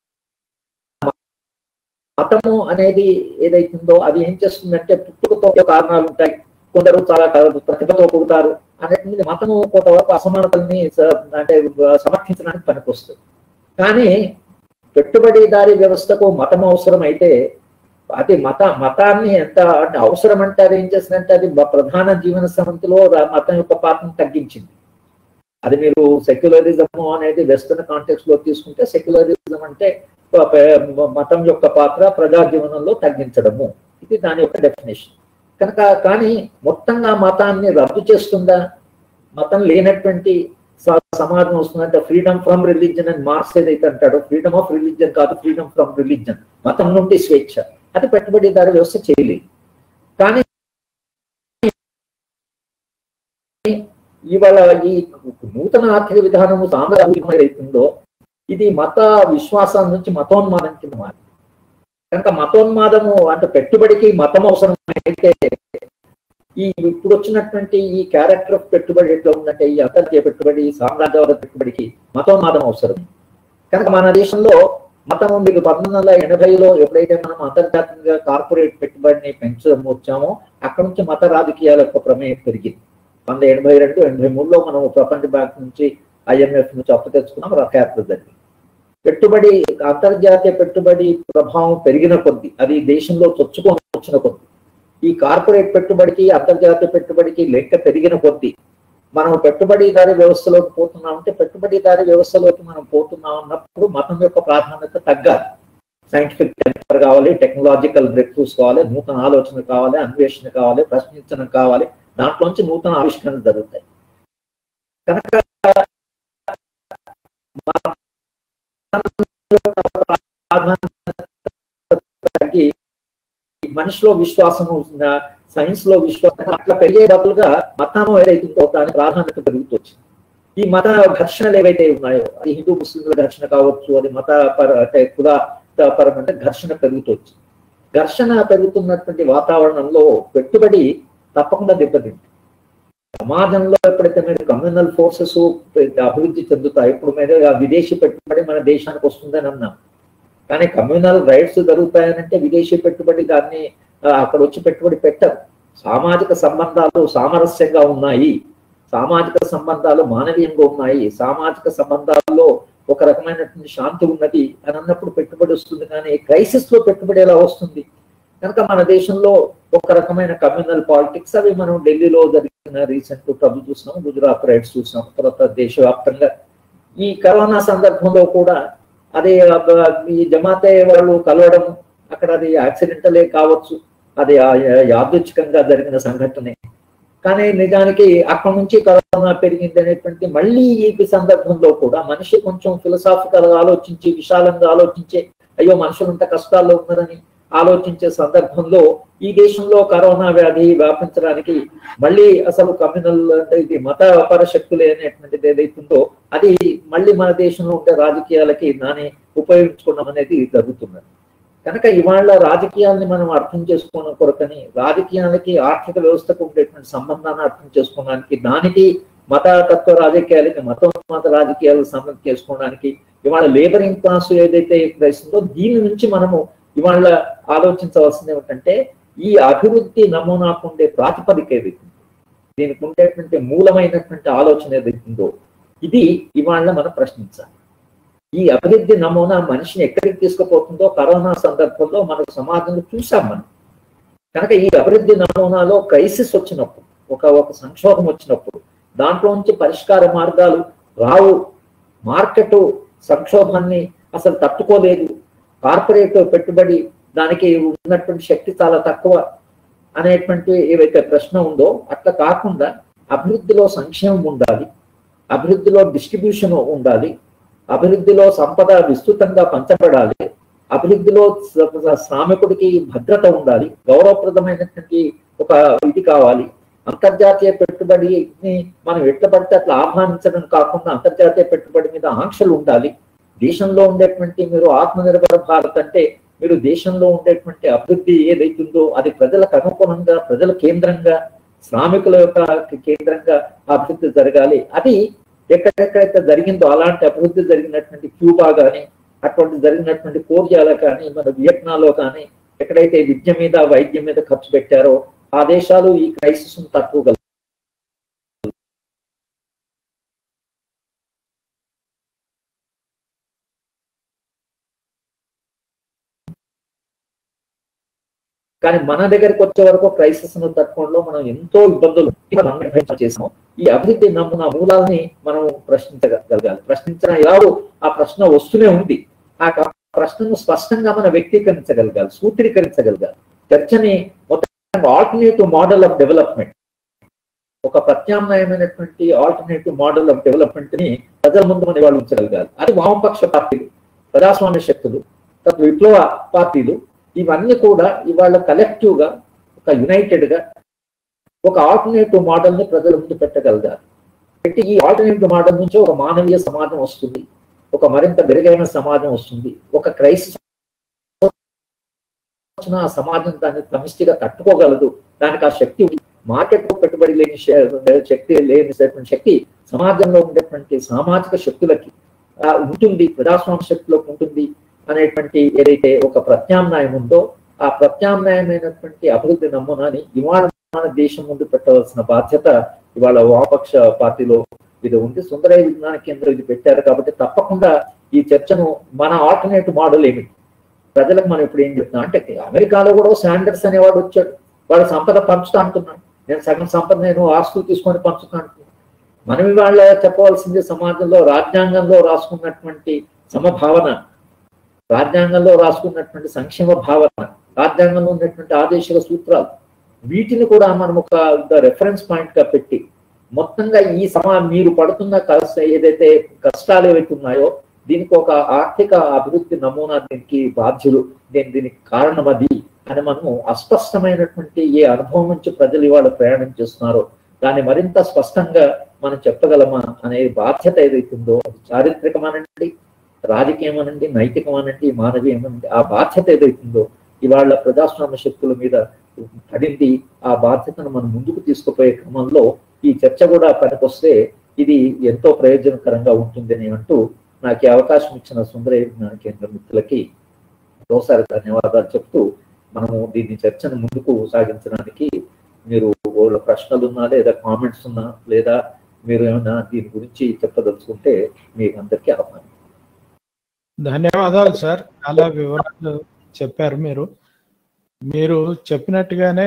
మతము అనేది ఏదైతుందో అది ఏం చేస్తుందంటే పుట్టుకతో కారణాలు ఉంటాయి కొందరు చాలా ప్రతిభతో పుడతారు అనేది మతము కొంతవరకు అసమానతల్ని స- అంటే సమర్థించడానికి పనికొస్తుంది కానీ పెట్టుబడిదారి వ్యవస్థకు మతం అవసరం అయితే అది మత మతాన్ని ఎంత అంటే అవసరం అంటే అది ఏం చేస్తుందంటే అది బ- ప్రధాన జీవన సమంతిలో ర- మతం యొక్క పాత్రను తగ్గించింది అది మీరు సెక్యులరిజం అనేది వెస్టర్న్ కాంటెక్స్ లో తీసుకుంటే సెక్యులరిజం అంటే ప- ప- మతం యొక్క పాత్ర ప్రజా జీవనంలో తగ్గించడము ఇది దాని యొక్క డెఫినేషన్ కనుక కానీ మొత్తంగా మతాన్ని రద్దు చేస్తుందా మతం లేనటువంటి స- సమాజం వస్తుందంటే ఫ్రీడమ్ ఫ్రమ్ రిలీజన్ అని మార్క్స్ ఏదైతే అంటాడో ఫ్రీడమ్ ఆఫ్ రిలీజన్ కాదు ఫ్రీడమ్ ఫ్రమ్ రిలీజన్ మతం నుండి స్వేచ్ఛ అది పెట్టుబడిదారు వ్యవస్థ చేయలేదు కానీ ఇవాళ ఈ నూతన ఆర్థిక విధానము సామ్రాజ్యం ఏదైతుందో ఇది మత విశ్వాసం నుంచి మతోన్మాదం కింద మారింది కనుక మతోన్మాదము అంటే పెట్టుబడికి మతం అవసరం అయితే ఈ ఇప్పుడు వచ్చినటువంటి ఈ క్యారెక్టర్ ఆఫ్ పెట్టుబడి ఎట్లా ఉందంటే ఈ అంతర్జాతీయ పెట్టుబడి సామ్రాజ్యవాద పెట్టుబడికి మతోన్మాదం అవసరం కనుక మన దేశంలో మతం మీకు పంతొమ్మిది వందల ఎనభైలో ఎప్పుడైతే మనం అంతర్జాతీయంగా కార్పొరేట్ పెట్టుబడిని పెంచడం వచ్చామో అక్కడ నుంచి మత రాజకీయాల యొక్క ప్రమేయం పెరిగింది వంద ఎనభై రెండు ఎనభై మూడులో మనం ప్రపంచ బ్యాంక్ నుంచి ఐఎంఎఫ్ నుంచి అప్పు తెచ్చుకున్నాం క్యాపిటల్ జరిగింది పెట్టుబడి అంతర్జాతీయ పెట్టుబడి ప్రభావం పెరిగిన కొద్దీ అది దేశంలో చొచ్చుకొని వచ్చిన కొద్దీ ఈ కార్పొరేట్ పెట్టుబడికి అంతర్జాతీయ పెట్టుబడికి లెక్క పెరిగిన కొద్దీ మనం పెట్టుబడిదారి వ్యవస్థలోకి పోతున్నాం అంటే పెట్టుబడిదారి వ్యవస్థలోకి మనం పోతున్నాం అన్నప్పుడు మతం యొక్క ప్రాధాన్యత తగ్గాలి సైంటిఫిక్ టెంపర్ కావాలి టెక్నాలజికల్ బ్రేక్ త్రూస్ కావాలి నూతన ఆలోచన కావాలి అన్వేషణ కావాలి ప్రశ్నించడం కావాలి దాంట్లోంచి నూతన ఆవిష్కరణలు జరుగుతాయి కనుక తగ్గి మనిషిలో విశ్వాసము సైన్స్ లో విశ్వాసం అట్లా పెరిగే బదులుగా మతం ఏదైతుందో దాని ప్రాధాన్యత పెరుగుతూ వచ్చింది ఈ మత ఘర్షణలు ఏవైతే ఉన్నాయో అది హిందూ ముస్లింల ఘర్షణ కావచ్చు అది మత పర అంటే కుల పరం అంటే ఘర్షణ పెరుగుతూ వచ్చింది ఘర్షణ పెరుగుతున్నటువంటి వాతావరణంలో పెట్టుబడి తప్పకుండా దెబ్బతింది సమాజంలో ఎప్పుడైతే మీరు కమ్యూనల్ ఫోర్సెస్ అభివృద్ధి చెందుతాయి ఇప్పుడు మీద ఆ విదేశీ పెట్టుబడి మన దేశానికి వస్తుందని అన్నాం కానీ కమ్యూనల్ రైట్స్ జరుగుతాయనంటే విదేశీ పెట్టుబడి దాన్ని ఆ, అక్కడ వచ్చి పెట్టుబడి పెట్టరు సామాజిక సంబంధాలు సామరస్యంగా ఉన్నాయి సామాజిక సంబంధాలు మానవీయంగా ఉన్నాయి సామాజిక సంబంధాల్లో ఒక రకమైనటువంటి శాంతి ఉన్నది అని అన్నప్పుడు పెట్టుబడి వస్తుంది కానీ క్రైసిస్ లో పెట్టుబడి ఎలా వస్తుంది కనుక మన దేశంలో ఒక రకమైన కమ్యూనల్ పాలిటిక్స్ అవి మనం ఢిల్లీలో జరిగిన రీసెంట్ ట్రబుల్ చూసినాం గుజరాత్ రైట్స్ చూసినాం తర్వాత దేశవ్యాప్తంగా ఈ కరోనా సందర్భంలో కూడా అదే ఆ, ఈ జమాతే వాళ్ళు కలవడం అక్కడ అది యాక్సిడెంటలే కావచ్చు అది ఆ- యా- యాదృచ్ఛికంగా జరిగిన సంఘటనే కానీ నిజానికి అక్కడ నుంచి కరోనా పెరిగింది అనేటువంటి మళ్ళీ ఈ సందర్భంలో కూడా మనిషి కొంచెం ఫిలసాఫికల్ గా ఆలోచించి విశాలంగా ఆలోచించే అయ్యో మనుషులంతా కష్టాల్లో ఉన్నారని ఆలోచించే సందర్భంలో ఈ దేశంలో కరోనా వ్యాధి వ్యాపించడానికి మళ్ళీ అసలు కమ్యూనల్ అంటే ఇది మత పరశక్తులు అనేటువంటిది ఏదైతుందో అది మళ్ళీ మన దేశంలో ఉండే రాజకీయాలకి దాన్ని ఉపయోగించుకోవడం అనేది జరుగుతున్నది కనుక ఇవాళ రాజకీయాల్ని మనం అర్థం చేసుకోవడం కొరకని రాజకీయాలకి ఆర్థిక వ్యవస్థకు ఉండేటువంటి సంబంధాన్ని అర్థం చేసుకోవడానికి దానికి మత తత్వ రాజకీయాలకి మత మత రాజకీయాలకు సంబంధం చేసుకోవడానికి ఇవాళ లేబరింగ్ క్లాస్ ఏదైతే ప్రశ్నలో దీని నుంచి మనము ఇవాళ ఆలోచించవలసింది ఏమిటంటే ఈ అభివృద్ధి నమూనాకు ఉండే ప్రాతిపదిక ఏదైతే ఉందో, దీనికి ఉండేటువంటి మూలమైనటువంటి ఆలోచన ఏదైతుందో ఇది ఇవాళ మనం ప్రశ్నించాలి ఈ అభివృద్ధి నమూనా మనిషిని ఎక్కడికి తీసుకుపోతుందో కరోనా సందర్భంలో మన సమాజంలో చూసాం మనం కనుక ఈ అభివృద్ధి నమూనాలో క్రైసిస్ వచ్చినప్పుడు ఒక ఒక సంక్షోభం వచ్చినప్పుడు దాంట్లో నుంచి పరిష్కార మార్గాలు రావు మార్కెట్ సంక్షోభాన్ని అసలు తట్టుకోలేదు కార్పొరేట్ పెట్టుబడి దానికి ఉన్నటువంటి శక్తి చాలా తక్కువ అనేటువంటి ఏవైతే ప్రశ్న ఉందో అట్లా కాకుండా అభివృద్ధిలో సంక్షేమం ఉండాలి అభివృద్ధిలో డిస్ట్రిబ్యూషన్ ఉండాలి అభివృద్ధిలో సంపద విస్తృతంగా పంచబడాలి అభివృద్ధిలో స- శ్రామికుడికి భద్రత ఉండాలి గౌరవప్రదమైనటువంటి ఒక ఇది కావాలి అంతర్జాతీయ పెట్టుబడిని మనం ఎట్లా పడితే అట్లా ఆహ్వానించడం కాకుండా అంతర్జాతీయ పెట్టుబడి మీద ఆంక్షలు ఉండాలి దేశంలో ఉండేటువంటి మీరు ఆత్మనిర్భర భారత్ అంటే మీరు దేశంలో ఉండేటువంటి అభివృద్ధి ఏదైతుందో అది ప్రజలకు అనుకూలంగా ప్రజల కేంద్రంగా శ్రామికుల యొక్క కేంద్రంగా అభివృద్ధి జరగాలి అది ఎక్కడెక్కడైతే జరిగిందో అలాంటి అభివృద్ధి జరిగినటువంటి క్యూబా కానీ అటువంటి జరిగినటువంటి కోరియాలో కానీ మన వియత్నాంలో కానీ ఎక్కడైతే విద్య మీద వైద్యం మీద ఖర్చు పెట్టారో ఆ దేశాలు ఈ క్రైసిస్ తట్టుకోగలరు కానీ మన దగ్గరికి వచ్చే వరకు క్రైసిస్ ను తట్టుకోవడంలో మనం ఎంతో ఇబ్బందులు చేసాం ఈ అభివృద్ధి నమ్మున మూలాలని మనం ప్రశ్నించగలగాలి ప్రశ్నించిన ఎలాగో ఆ ప్రశ్న వస్తూనే ఉంది ఆ క- ప్రశ్నను స్పష్టంగా మనం వ్యక్తీకరించగలగాలి సూత్రీకరించగలగాలి చర్చని మొత్తం ఆల్టర్నేటివ్ మోడల్ ఆఫ్ డెవలప్మెంట్ ఒక ప్రత్యామ్నాయమైనటువంటి ఆల్టర్నేటివ్ మోడల్ ఆఫ్ డెవలప్మెంట్ ని ప్రజల ముందు మన వాళ్ళు ఉంచగలగాలి అది వామపక్ష పార్టీలు ప్రజాస్వామ్య శక్తులు తర్వాత విప్లవ పార్టీలు ఇవన్నీ కూడా ఇవాళ కలెక్టివ్ గా ఒక యునైటెడ్ గా ఒక ఆల్టర్నేటివ్ మోడల్ ని ప్రజల ముందు పెట్టగలగాలి పెట్టి ఈ ఆల్టర్నేటివ్ మోడల్ నుంచి ఒక మానవీయ సమాజం వస్తుంది ఒక మరింత మెరుగైన సమాజం వస్తుంది ఒక క్రైసిస్ వచ్చిన ఆ సమాజం దాన్ని సమిష్టిగా తట్టుకోగలదు దానికి ఆ శక్తి ఉంది. మార్కెట్ లో పెట్టుబడి లేని శ- శక్తి లేని శక్తి సమాజంలో ఉండేటువంటి సామాజిక శక్తులకి ఆ, ఉంటుంది ప్రజాస్వామ్య శక్తిలోకి ఉంటుంది అనేటువంటి ఏదైతే ఒక ప్రత్యామ్నాయం ఉందో ఆ ప్రత్యామ్నాయమైనటువంటి అభివృద్ధి నమూనాని ఇవాళ మన దేశం ముందు పెట్టవలసిన బాధ్యత ఇవాళ వామపక్ష పార్టీలో ఇది ఉంది సుందరయ్య విజ్ఞాన కేంద్రం ఇది పెట్టారు కాబట్టి తప్పకుండా ఈ చర్చను మన ఆల్టర్నేటివ్ మోడల్ ఏమిటి ప్రజలకు మనం ఇప్పుడు ఏం చెప్తున్నాం అంటే అమెరికాలో కూడా శాండర్స్ అనేవాడు వచ్చాడు వాడు సంపద పంచుతా అంటున్నాడు నేను సగం సంపద నేను ఆస్తులు తీసుకొని పంచుతా అంటున్నాను మనం ఇవాళ చెప్పవలసింది సమాజంలో రాజ్యాంగంలో రాసుకున్నటువంటి సమభావన రాజ్యాంగంలో రాసుకున్నటువంటి సంక్షేమ భావన రాజ్యాంగంలో ఉన్నటువంటి ఆదేశాల సూత్రాలు వీటిని కూడా మనం ఒక రెఫరెన్స్ పాయింట్ గా పెట్టి మొత్తంగా ఈ సమా మీరు పడుతున్న కష్ట ఏదైతే కష్టాలు ఏవైతే ఉన్నాయో దీనికి ఒక ఆర్థిక అభివృద్ధి నమూనా దీనికి బాధ్యులు దీని దీనికి కారణం అది అని మనము అస్పష్టమైనటువంటి ఏ అనుభవం నుంచి ప్రజలు ఇవాళ ప్రయాణం చేస్తున్నారో దాన్ని మరింత స్పష్టంగా మనం చెప్పగలమా అనే బాధ్యత ఏదైతుందో అది చారిత్రకమనండి రాజకీయమనండి నైతికమనండి మానవీయమనండి ఆ బాధ్యత ఏదైతుందో ఇవాళ ప్రజాస్వామ్య శక్తుల మీద పడింది ఆ బాధ్యతను మనం ముందుకు తీసుకుపోయే క్రమంలో ఈ చర్చ కూడా పనికొస్తే ఇది ఎంతో ప్రయోజనకరంగా ఉంటుందని అంటూ నాకు ఈ అవకాశం ఇచ్చిన సుందరయ్య విజ్ఞాన కేంద్ర మిత్రులకి మరోసారి ధన్యవాదాలు చెప్తూ మనము దీన్ని చర్చను ముందుకు సాగించడానికి మీరు వాళ్ళ ప్రశ్నలు ఉన్నా లేదా కామెంట్స్ ఉన్నా లేదా మీరు ఏమైనా దీని గురించి చెప్పదలుచుకుంటే మీకు అందరికీ ఆహ్వానం ధన్యవాదాలు సార్ చాలా వివరాలు చెప్పారు మీరు మీరు చెప్పినట్టుగానే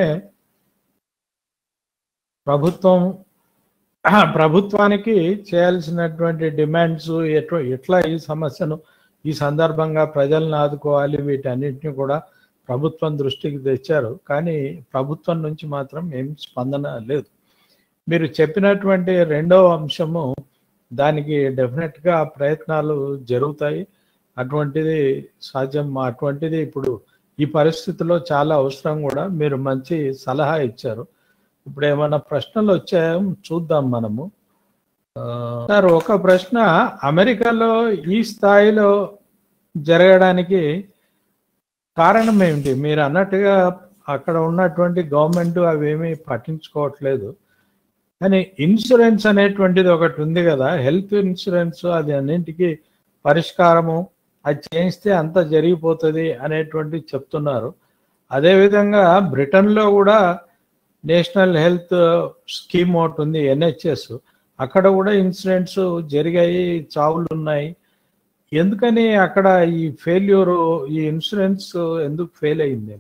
ప్రభుత్వం ప్రభుత్వానికి చేయాల్సినటువంటి డిమాండ్స్ ఎట్లా ఎట్లా ఈ సమస్యను ఈ సందర్భంగా ప్రజలను ఆదుకోవాలి వీటన్నిటిని కూడా ప్రభుత్వం దృష్టికి తెచ్చారు కానీ ప్రభుత్వం నుంచి మాత్రం ఏం స్పందన లేదు మీరు చెప్పినటువంటి రెండవ అంశము దానికి డెఫినెట్గా ప్రయత్నాలు జరుగుతాయి అటువంటిది సాధ్యం అటువంటిది ఇప్పుడు ఈ పరిస్థితిలో చాలా అవసరం కూడా మీరు మంచి సలహా ఇచ్చారు ఇప్పుడు ఏమైనా ప్రశ్నలు వచ్చాయో చూద్దాం మనము ఆ, సార్ ఒక ప్రశ్న అమెరికాలో ఈ స్థాయిలో జరగడానికి కారణం ఏమిటి మీరు అన్నట్టుగా అక్కడ ఉన్నటువంటి గవర్నమెంట్ అవేమీ పట్టించుకోవట్లేదు కానీ ఇన్సూరెన్స్ అనేటువంటిది ఒకటి ఉంది కదా హెల్త్ ఇన్సూరెన్స్ అది అన్నింటికి పరిష్కారము అది చేయిస్తే అంత జరిగిపోతుంది అనేటువంటి చెప్తున్నారు అదేవిధంగా బ్రిటన్లో కూడా నేషనల్ హెల్త్ స్కీమ్ ఒకటి ఉంది ఎన్హెచ్ఎస్ అక్కడ కూడా ఇన్సిడెంట్స్ జరిగాయి చావులు ఉన్నాయి ఎందుకని అక్కడ ఈ ఫెయిల్యూర్ ఈ ఇన్సూరెన్స్ ఎందుకు ఫెయిల్ అయింది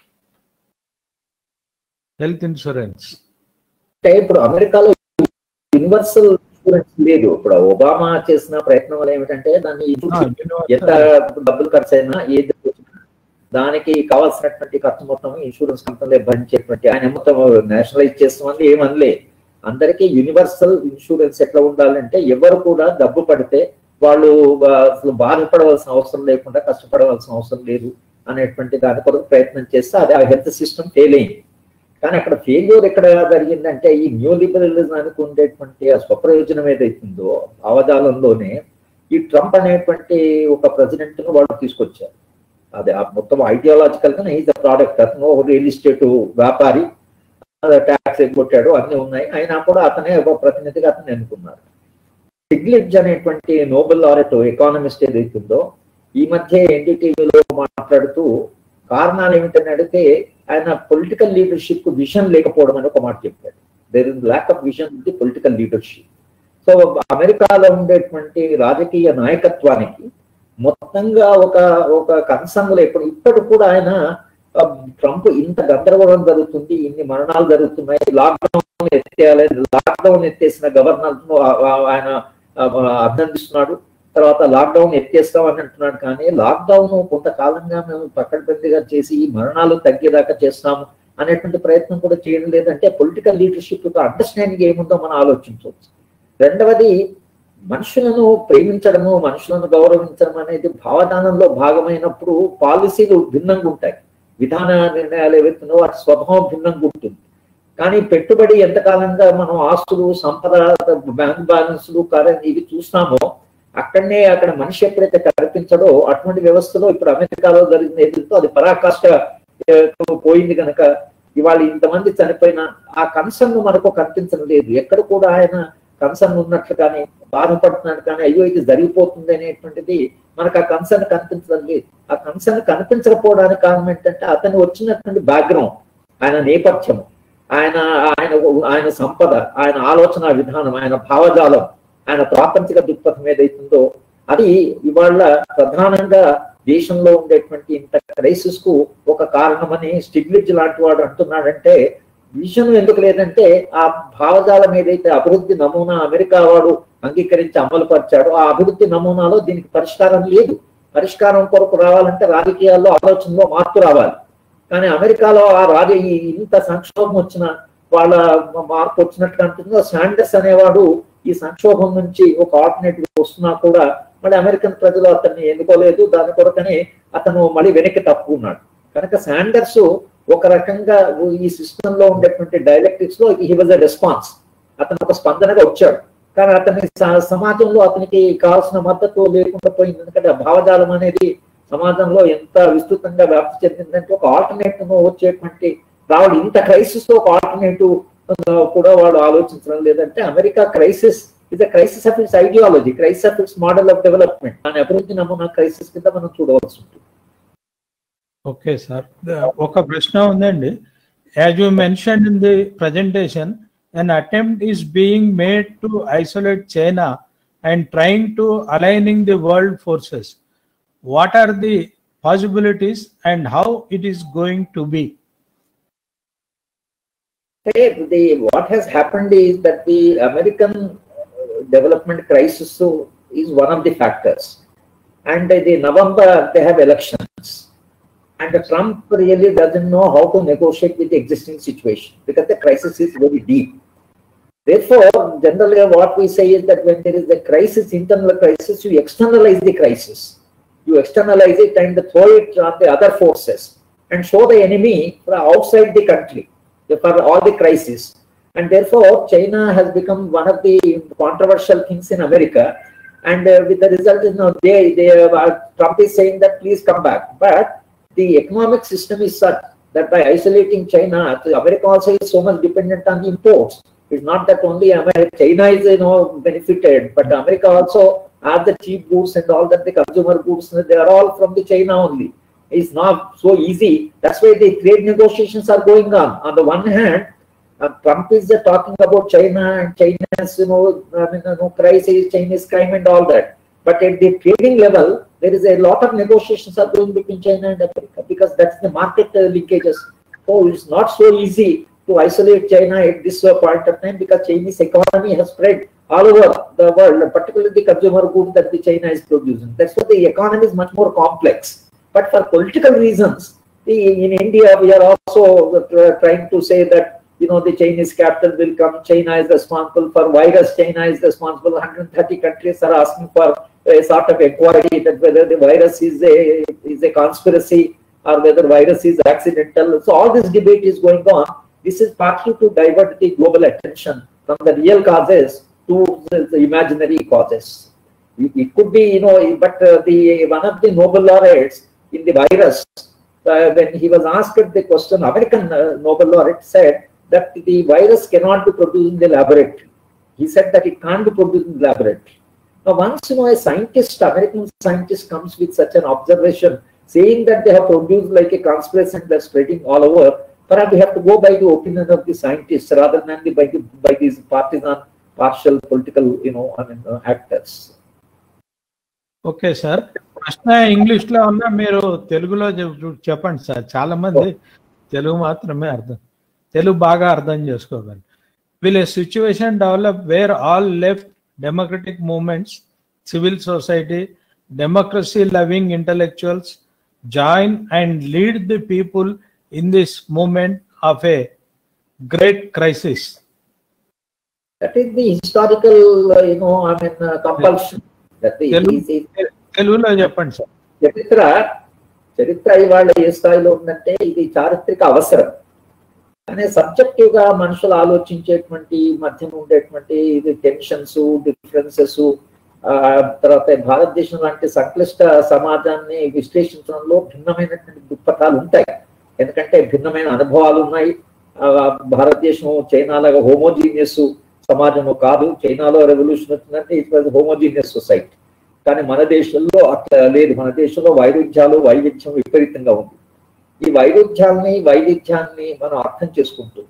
హెల్త్ ఇన్సూరెన్స్ అంటే ఇప్పుడు అమెరికాలో యూనివర్సల్ ఇన్సూరెన్స్ లేదు ఇప్పుడు ఒబామా చేసిన ప్రయత్నం వల్ల ఏమిటంటే దాన్ని ఎంత డబ్బులు ఖర్చు అయినా ఏది వచ్చినా దానికి కావాల్సినటువంటి ఖర్చు మొత్తం ఇన్సూరెన్స్ కంపెనీలే భరించేటువంటి ఆయన మొత్తం నేషనలైజ్ చేస్తామని ఏమనలే అందరికీ యూనివర్సల్ ఇన్సూరెన్స్ ఎట్లా ఉండాలంటే ఎవరు కూడా డబ్బు పడితే వాళ్ళు అసలు బాధపడవలసిన అవసరం లేకుండా కష్టపడవలసిన అవసరం లేదు అనేటువంటి దాని కొరకు ప్రయత్నం చేస్తే అది ఆ హెల్త్ సిస్టమ్ ఫెయిల్ అయింది కానీ అక్కడ ఫెయిల్యూర్ ఎక్కడ జరిగిందంటే ఈ న్యూ లిబరలిజానికి ఉండేటువంటి ఆ స్వప్రయోజనం ఏదైతుందో అవధానంలోనే ఈ ట్రంప్ అనేటువంటి ఒక ప్రెసిడెంట్ ను వాళ్ళు తీసుకొచ్చారు అదే ఆ మొత్తం ఐడియాలజికల్ గా ఈజ్ ద ప్రోడక్ట్ అతను రియల్ ఎస్టేట్ వ్యాపారి ట్యాక్స్ ఎగ్గొట్టాడు అన్ని ఉన్నాయి అయినా కూడా అతనే ఒక ప్రతినిధిగా అతను ఎన్నుకున్నారు స్టిగ్లిట్జ్ అనేటువంటి నోబెల్ లారెట్ ఎకానమిస్ట్ ఏదైతుందో ఈ మధ్య ఎన్డీటీవీలో మాట్లాడుతూ కారణాలు ఏమిటని అడిగితే ఆయన పొలిటికల్ లీడర్షిప్ విజన్ లేకపోవడం అని ఒక మాట చెప్పాడు there is lack of vision the political leadership so అమెరికాలో ఉండేటువంటి రాజకీయ నాయకత్వానికి మొత్తంగా ఒక ఒక కన్సంగులు ఎప్పుడు ఇప్పటి కూడా ఆయన ట్రంప్ ఇంత గందరగోళం జరుగుతుంది ఇన్ని మరణాలు జరుగుతున్నాయి లాక్డౌన్ ఎత్తేయాలి లాక్డౌన్ ఎత్తేసిన గవర్నర్ ఆయన అభినందిస్తున్నాడు తర్వాత లాక్డౌన్ ఎత్తేస్తాం అని అంటున్నాడు కానీ లాక్డౌన్ కొంతకాలంగా మేము పక్కడబందిగా చేసి ఈ మరణాలు తగ్గేదాకా చేస్తాము అనేటువంటి ప్రయత్నం కూడా చేయడం లేదంటే పొలిటికల్ లీడర్షిప్ యొక్క అండర్స్టాండింగ్ ఏముందో మనం ఆలోచించవచ్చు రెండవది మనుషులను ప్రేమించడము మనుషులను గౌరవించడం అనేది భావదానంలో భాగమైనప్పుడు పాలసీలు భిన్నంగా ఉంటాయి విధాన నిర్ణయాలు ఏవైతున్నాయో వాటి స్వభావం భిన్నంగా ఉంటుంది కానీ పెట్టుబడి ఎంతకాలంగా మనం ఆస్తులు సంపద బ్యాంక్ బ్యాలెన్స్లు కరెంట్ ఇవి చూస్తామో అక్కడనే అక్కడ మనిషి ఎప్పుడైతే కనిపించడో అటువంటి వ్యవస్థలో ఇప్పుడు అమెరికాలో జరిగిన ఎదురుతో అది పరాకాష్ట పోయింది కనుక ఇవాళ ఇంతమంది చనిపోయిన ఆ కన్సర్న్ మనకు కనిపించడం లేదు ఎక్కడ కూడా ఆయన కన్సర్న్ ఉన్నట్లు కానీ బాధపడుతున్నాడు కానీ అయ్యో ఇది జరిగిపోతుంది అనేటువంటిది మనకు ఆ కన్సర్న్ కనిపించడం లేదు ఆ కన్సర్న్ కనిపించకపోవడానికి కారణం ఏంటంటే అతను వచ్చినటువంటి బ్యాక్గ్రౌండ్ ఆయన నేపథ్యం ఆయన ఆయన ఆయన సంపద ఆయన ఆలోచన విధానం ఆయన భావజాలం ఆయన ప్రాపంచిక దృక్పథం ఏదైతుందో అది ఇవాళ ప్రధానంగా దేశంలో ఉండేటువంటి ఇంత క్రైసిస్ కు ఒక కారణమని స్టిగ్లిజ్ లాంటి వాడు అంటున్నాడంటే విషయం ఎందుకు లేదంటే ఆ భావజాలం ఏదైతే అభివృద్ధి నమూనా అమెరికా వాడు అంగీకరించి అమలు పరిచాడో ఆ అభివృద్ధి నమూనాలో దీనికి పరిష్కారం లేదు పరిష్కారం కొరకు రావాలంటే రాజకీయాల్లో ఆలోచనలో మార్పు రావాలి కానీ అమెరికాలో ఆ రాజ ఇంత సంక్షోభం వచ్చిన వాళ్ళ మార్పు వచ్చినట్టు అంటుందో శాండర్స్ అనేవాడు ఈ సంక్షోభం నుంచి ఒక ఆల్టర్నేటివ్ వస్తున్నా కూడా మళ్ళీ అమెరికన్ ప్రజలు అతన్ని ఎన్నుకోలేదు దాని కొరకనే అతను మళ్ళీ వెనక్కి తప్పుకున్నాడు కనుక శాండర్స్ ఒక రకంగా ఈ సిస్టమ్ లో ఉండేటువంటి డైలెక్టిక్స్ లో హీ వాజ్ అ రెస్పాన్స్ అతను ఒక స్పందనగా వచ్చాడు కానీ అతని సమాజంలో అతనికి కావాల్సిన మద్దతు లేకుండా పోయింది ఎందుకంటే భావజాలం అనేది సమాజంలో ఎంత విస్తృతంగా వ్యాప్తి చెందిందంటే ఒక ఆల్టర్నేటివ్ వచ్చేటువంటి రావడం ఇంత క్రైసిస్ లో ఒక ఆల్టర్నేటివ్ కూడా వాడు ఆలోచించడం లేదంటే America crisis is a crisis of its ideology crisis of its model of development దాని అభివృద్ధి నమూనా క్రైసిస్ కింద మనం చూడవలసి ఉంటుంది ఓకే సార్ ఒక ప్రశ్న ఉందండి as you mention in the presentation an attempt is being made to isolate China and trying to aligning the world forces. What are the possibilities and how it is going to be? Hey, the, what has happened is that the American development crisis is one of the factors. And the November, they have elections. And Trump really doesn't know how to negotiate with the existing situation because the crisis is very deep. Therefore, generally what we say is that when there is a crisis, internal crisis, you externalize the crisis. You externalize it and throw it on the other forces and show the enemy from outside the country for all the crises. And therefore, China has become one of the controversial things in America. And uh, with the result, you know, they, they, uh, Trump is saying that please come back. But the economic system is such that by isolating China, America also is so much dependent on imports. It's not that only America, China is you know benefited, but America also has the cheap goods and all that the consumer goods. They are all from the China only. It's not so easy. That's why the trade negotiations are going on. On the one hand, uh, Trump is uh, talking about China and China's you know, I mean, you know crisis, Chinese crime and all that. But at the trading level, there is a lot of negotiations are going between China and America because that's the market uh, linkages. So it's not so easy to isolate China at this uh, point of time because Chinese economy has spread all over the world, particularly the consumer goods that the China is producing. That's why the economy is much more complex. But for political reasons, the, in India, we are also uh, trying to say that you know, the Chinese capital will come. China is responsible for virus. China is responsible. 130 countries are asking for a sort of inquiry that whether the virus is a is a conspiracy or whether virus is accidental. So all this debate is going on. This is partly to divert the global attention from the real causes to the, the imaginary causes. It, it could be, you know, but uh, the one of the Nobel laureates in the virus, uh, when he was asked the question, American uh, Nobel laureate said that the virus cannot be produced in the laboratory. He said that it can't be produced in the laboratory. Now, once you know a scientist, American scientist comes with such an observation, saying that they have produced like a conspiracy and they're spreading all over, perhaps we have to go by the opinion of the scientists rather than the, by, the, by these partisan, partial political, you know, I mean, uh, actors. Okay sir ప్రశ్న English లో ఉన్నా మీరు తెలుగులో చెప్- చెప్పండి sir చాలా మంది తెలుగు మాత్రమే అర్థం తెలుగు బాగా అర్థం చేసుకోగలరు will a situation develop where all left democratic movements civil society democracy loving intellectuals join and lead the people in this moment of a great crisis That is the historical, uh, you know, I mean, uh, compulsion. That the, Telugu is- is- తెలుగులో చెప్పండి sir చరిత్ర చరిత్ర ఇవాళ ఏ స్థాయిలో ఉందంటే ఇది చారిత్రక అవసరం అనే సబ్జెక్టివ్ గా మనుషులు ఆలోచించేటువంటి మధ్యన ఉండేటువంటి ఇది టెన్షన్స్ డిఫరెన్సెస్ ఆ తర్వాత భారతదేశం లాంటి సంక్లిష్ట సమాజాన్ని విశ్లేషించడంలో భిన్నమైనటువంటి దృక్పథాలు ఉంటాయి ఎందుకంటే భిన్నమైన అనుభవాలు ఉన్నాయి ఆ, భారతదేశం చైనా లాగా హోమోజీనియస్ సమాజము కాదు చైనాలో రెవల్యూషన్ వచ్చిందంటే ఇట్ వాజ్ హోమోజీనియస్ సొసైటీ కానీ మన దేశంలో అట్లా లేదు మన దేశంలో వైరుధ్యాలు వైవిధ్యం విపరీతంగా ఉంది ఈ వైరుధ్యాలని వైవిధ్యాన్ని మనం అర్థం చేసుకుంటూ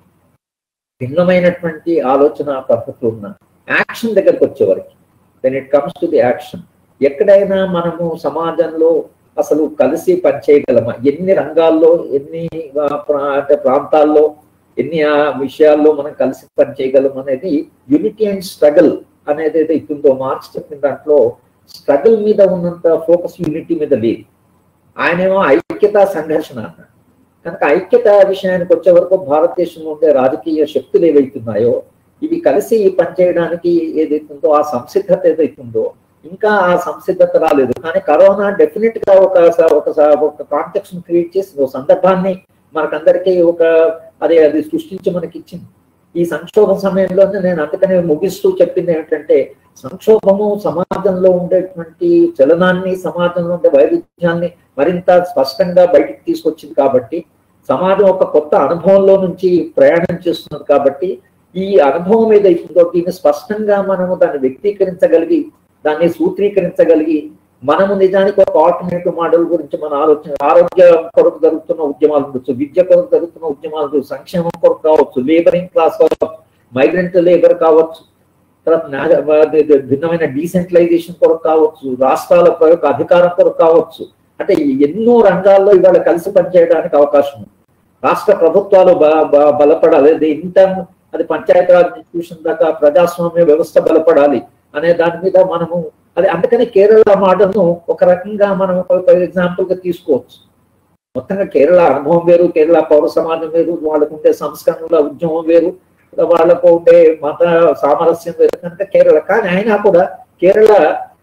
భిన్నమైనటువంటి ఆలోచన పద్ధతులు ఉన్న యాక్షన్ దగ్గరకు వచ్చేవరకు then it comes to the action ఎక్కడైనా మనము సమాజంలో అసలు కలిసి పనిచేయగలమా ఎన్ని రంగాల్లో ఎన్ని ఆ, ప్రా- అంటే ప్రాంతాల్లో ఎన్ని ఆ విషయాల్లో మనం కలిసి పనిచేయగలం అనేది యూనిటీ అండ్ స్ట్రగల్ అనేది ఏదైతే ఉందో మార్క్స్ చెప్పిన దాంట్లో స్ట్రగుల్ మీద ఉన్నంత ఫోకస్ యూనిటీ మీద లేదు ఆయనేమో ఐక్యత సంఘర్షణ అన్నాడు కనుక ఐక్యత విషయానికి వచ్చే వరకు భారతదేశంలో ఉండే రాజకీయ శక్తులు ఏవైతున్నాయో ఇవి కలిసి పనిచేయడానికి ఏదైతుందో ఆ సంసిద్ధత ఏదైతుందో ఇంకా ఆ సంసిద్ధత రాలేదు కానీ కరోనా డెఫినెట్ గా ఒక ఒక ఒక కాంటెక్స్ క్రియేట్ చేసి ఒక సందర్భాన్ని మనకందరికీ ఒక అదే అది సృష్టించి మనకి ఇచ్చింది ఈ సంక్షోభం సమయంలోనే నేను అందుకనే ముగిస్తూ చెప్పింది ఏంటంటే సంక్షోభము సమాజంలో ఉండేటువంటి చలనాన్ని సమాజంలో ఉండే వైవిధ్యాన్ని మరింత స్పష్టంగా బయటికి తీసుకొచ్చింది కాబట్టి సమాజం ఒక కొత్త అనుభవంలో నుంచి ప్రయాణం చేస్తున్నది కాబట్టి ఈ అనుభవం ఏదైతుందో దీన్ని స్పష్టంగా మనము దాన్ని వ్యక్తీకరించగలిగి దాన్ని సూత్రీకరించగలిగి మనము నిజానికి ఒక ఆల్టర్నేటివ్ మోడల్ గురించి మన ఆలోచన ఆరోగ్య కొరకు జరుగుతున్న ఉద్యమాలు ఉండొచ్చు విద్య కొరకు జరుగుతున్న ఉద్యమాలు ఉండొచ్చు, సంక్షేమం కొరకు కావచ్చు లేబరింగ్ క్లాస్ కావచ్చు మైగ్రెంట్ లేబర్ కావచ్చు తర్వాత నా- ది- ది- భిన్నమైన డీసెంట్రలైజేషన్ కొరకు కావచ్చు రాష్ట్రాల కొరకు అధికారం కొరకు కావచ్చు అంటే ఎన్నో రంగాల్లో ఇవాళ కలిసి పనిచేయడానికి అవకాశం ఉంది రాష్ట్ర ప్రభుత్వాలు బ- బ- బలపడాలి అది ఇంటర్ అది పంచాయతీరాజ్ ఇన్స్టిట్యూషన్ దాకా ప్రజాస్వామ్య వ్యవస్థ బలపడాలి అనే దాని మీద మనము అది అందుకని కేరళ మోడల్ను ఒక రకంగా మనం ఎగ్జాంపుల్ గా తీసుకోవచ్చు మొత్తంగా కేరళ అనుభవం వేరు కేరళ పౌర సమాజం వేరు వాళ్ళకు ఉండే సంస్కరణల ఉద్యమం వేరు వాళ్ళకు ఉండే మత సామరస్యం వేరు కనుక కేరళ కానీ అయినా కూడా కేరళ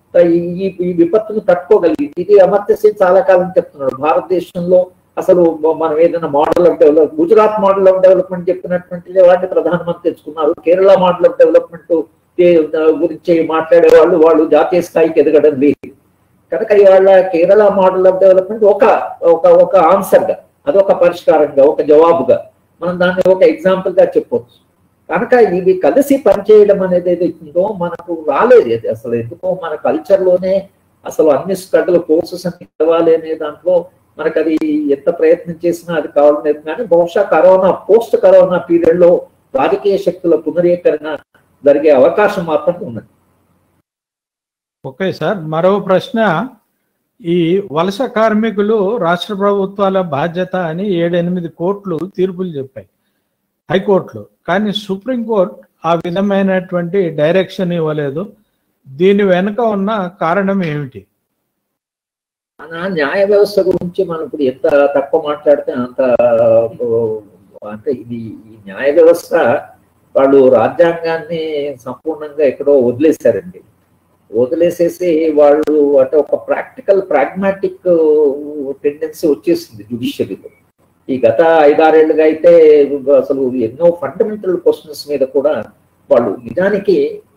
ఈ ఈ- ఈ విపత్తును తట్టుకోగలిగింది ఇది అమర్త్య సేన్ చాలా కాలం చెప్తున్నాడు భారతదేశంలో అసలు మనం ఏదైనా model of develop Gujarat model of development చెప్పినటువంటి వాటిని ప్రధానమంత్రి తెచ్చుకున్నారు కేరళ మోడల్ ఆఫ్ డెవలప్మెంట్ గురించి మాట్లాడే వాళ్ళు వాళ్ళు జాతీయ స్థాయికి ఎదగడం లేదు కనుక ఇవాళ కేరళ మోడల్ ఆఫ్ డెవలప్మెంట్ ఒక ఒక ఒక ఆన్సర్గా అదొక పరిష్కారంగా ఒక జవాబుగా మనం దాన్ని ఒక ఎగ్జాంపుల్ గా చెప్పొచ్చు కనుక ఇవి కలిసి పనిచేయడం అనేది ఏదైతుందో మనకు రాలేదు అది అసలు ఎందుకో మన కల్చర్ లోనే అసలు అన్ని స్ట్రగుల్ కోర్సెస్ అన్ని కావాలి అనే దాంట్లో మనకు అది ఎంత ప్రయత్నం చేసినా అది కావాలనేది కానీ బహుశా కరోనా పోస్ట్ కరోనా పీరియడ్ లో రాజకీయ శక్తుల పునరీకరణ జరిగే అవకాశం మాత్రం ఉన్నది ఓకే సార్ మరో ప్రశ్న ఈ వలస కార్మికులు రాష్ట్ర ప్రభుత్వాల బాధ్యత అని ఏడెనిమిది కోర్టులు తీర్పులు చెప్పాయి హైకోర్టులు కానీ సుప్రీంకోర్టు ఆ విధమైనటువంటి డైరెక్షన్ ఇవ్వలేదు దీని వెనుక ఉన్న కారణం ఏమిటి మన న్యాయ వ్యవస్థ గురించి మనం ఇప్పుడు ఎంత తక్కువ మాట్లాడితే అంత అంటే ఇది ఈ న్యాయ వ్యవస్థ వాళ్ళు రాజ్యాంగాన్ని సంపూర్ణంగా ఎక్కడో వదిలేశారండి వదిలేసేసి వాళ్ళు అంటే ఒక ప్రాక్టికల్ ప్రాగ్మాటిక్ టెండెన్సీ వచ్చేసింది జుడిషియరీలో ఈ గత ఐదారేళ్లుగా అయితే అసలు ఎన్నో ఫండమెంటల్ క్వశ్చన్స్ మీద కూడా వాళ్ళు నిజానికి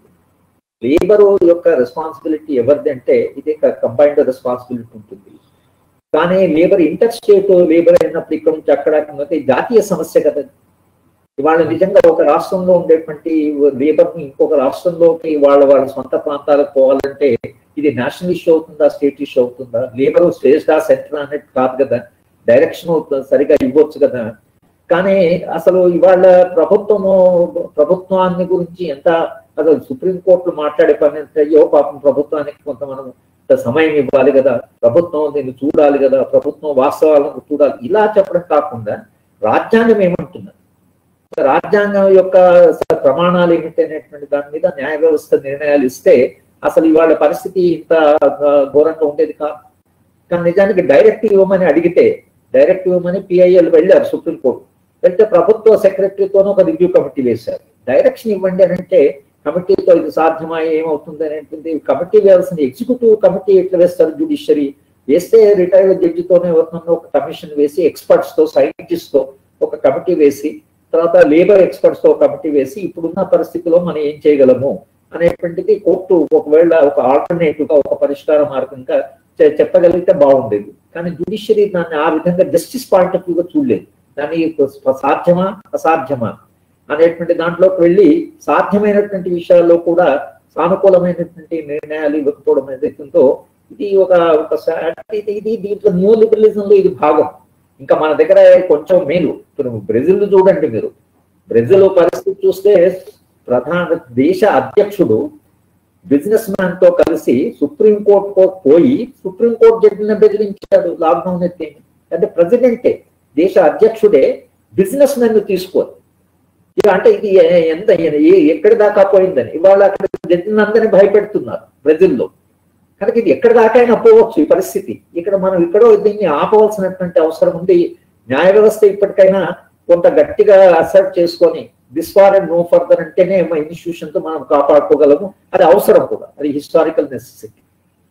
లేబర్ యొక్క రెస్పాన్సిబిలిటీ ఎవరిది అంటే ఇది కంబైన్డ్ రెస్పాన్సిబిలిటీ ఉంటుంది కానీ లేబర్ ఇంటర్ స్టేట్ లేబర్ అయినప్పుడు ఇక్కడ నుంచి అక్కడ జాతీయ సమస్య కదా ఇవాళ నిజంగా ఒక రాష్ట్రంలో ఉండేటువంటి లేబర్ ని ఇంకొక రాష్ట్రంలోకి వాళ్ళ వాళ్ళ సొంత ప్రాంతాలకు పోవాలంటే ఇది నేషనల్ ఇష్యూ అవుతుందా స్టేట్ ఇష్యూ అవుతుందా లేబర్ స్టేట్ సెంటర్ అనేది కాదు కదా డైరెక్షన్ సరిగా ఇవ్వచ్చు కదా కానీ అసలు ఇవాళ ప్రభుత్వము ప్రభుత్వాన్ని గురించి ఎంత అసలు సుప్రీంకోర్టులు మాట్లాడే పని అంటే అయ్యో పాపం ప్రభుత్వానికి కొంత మనం సమయం ఇవ్వాలి కదా ప్రభుత్వం దీన్ని చూడాలి కదా ప్రభుత్వం వాస్తవాలను చూడాలి ఇలా చెప్పడం కాకుండా రాజ్యాంగం ఏమంటున్నది రాజ్యాంగం యొక్క ప్రమాణాలు ఏమిటి అనేటువంటి దాని మీద న్యాయ వ్యవస్థ నిర్ణయాలు ఇస్తే అసలు ఇవాళ పరిస్థితి ఇంత ఘోరంగా ఉండేది కాదు కానీ నిజానికి డైరెక్ట్ ఇవ్వమని అడిగితే డైరెక్ట్ ఇవ్వమని పిఐఎల్ వెళ్ళారు సుప్రీంకోర్టు వెళ్తే ప్రభుత్వ సెక్రటరీతోనూ ఒక రివ్యూ కమిటీ వేశారు డైరెక్షన్ ఇవ్వండి అని అంటే కమిటీతో ఇది సాధ్యమా ఏమవుతుంది అనేటువంటి కమిటీ వేయాల్సిన ఎగ్జిక్యూటివ్ కమిటీ ఎట్లా వేస్తారు జ్యుడిషియరీ వేస్తే రిటైర్డ్ జడ్జితోనే ఎవరినన్నా ఒక కమిషన్ వేసి ఎక్స్పర్ట్స్ తో సైంటిస్ట్ తో ఒక కమిటీ వేసి తర్వాత లేబర్ ఎక్స్పర్ట్స్ తో కమిటీ వేసి ఇప్పుడున్న పరిస్థితిలో మనం ఏం చేయగలము అనేటువంటిది కోర్టు ఒకవేళ ఒక ఆల్టర్నేటివ్ గా ఒక పరిష్కార మార్గంగా చెప్పగలిగితే బాగుండేది కానీ జ్యుడిషియరీ దాన్ని ఆ విధంగా జస్టిస్ పాయింట్ ఆఫ్ వ్యూగా చూడలేదు దాన్ని సాధ్యమా అసాధ్యమా అనేటువంటి దాంట్లోకి వెళ్ళి సాధ్యమైనటువంటి విషయాల్లో కూడా సానుకూలమైనటువంటి నిర్ణయాలు ఇవ్వకపోవడం ఏదైతుందో ఇది ఒక ఒక ఇది ఇది దీంట్లో న్యూ లిబరలిజం లో ఇది భాగం ఇంకా మన దగ్గర కొంచెం మేలు ఇప్పుడు బ్రెజిల్ చూడండి మీరు బ్రెజిల్ పరిస్థితి చూస్తే ప్రధాన దేశ అధ్యక్షుడు బిజినెస్ మ్యాన్ తో కలిసి సుప్రీం కోర్టుకు పోయి సుప్రీం కోర్టు జడ్జిని బెదిరించాడు లాక్డౌన్ ఎత్తి అంటే ప్రెసిడెంటే దేశ అధ్యక్షుడే బిజినెస్ మెన్ తీసుకోరు ఇక అంటే ఇది ఎంత ఎక్కడి దాకా పోయిందని ఇవాళ అక్కడ జడ్జిని అందరినీ భయపెడుతున్నారు బ్రెజిల్లో కనుక ఇది ఎక్కడి దాకా అయినా పోవచ్చు ఈ పరిస్థితి ఇక్కడ మనం ఇక్కడో దీన్ని ఆపవలసినటువంటి అవసరం ఉంది న్యాయ వ్యవస్థ ఇప్పటికైనా కొంత గట్టిగా అసెప్ట్ చేసుకొని this far and no further అంటేనే మా ఇన్స్టిట్యూషన్ తో మనం కాపాడుకోగలము అది అవసరం కూడా అది హిస్టారికల్ నెసెసిటీ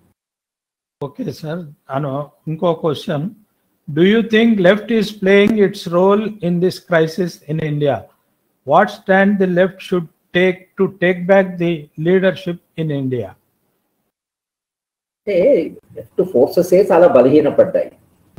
ఓకే సార్ అను ఇంకో question do you think left is playing its role in this crisis in India what stand the left should take to take back the leadership in India అంటే left forces చాలా బలహీనపడ్డాయి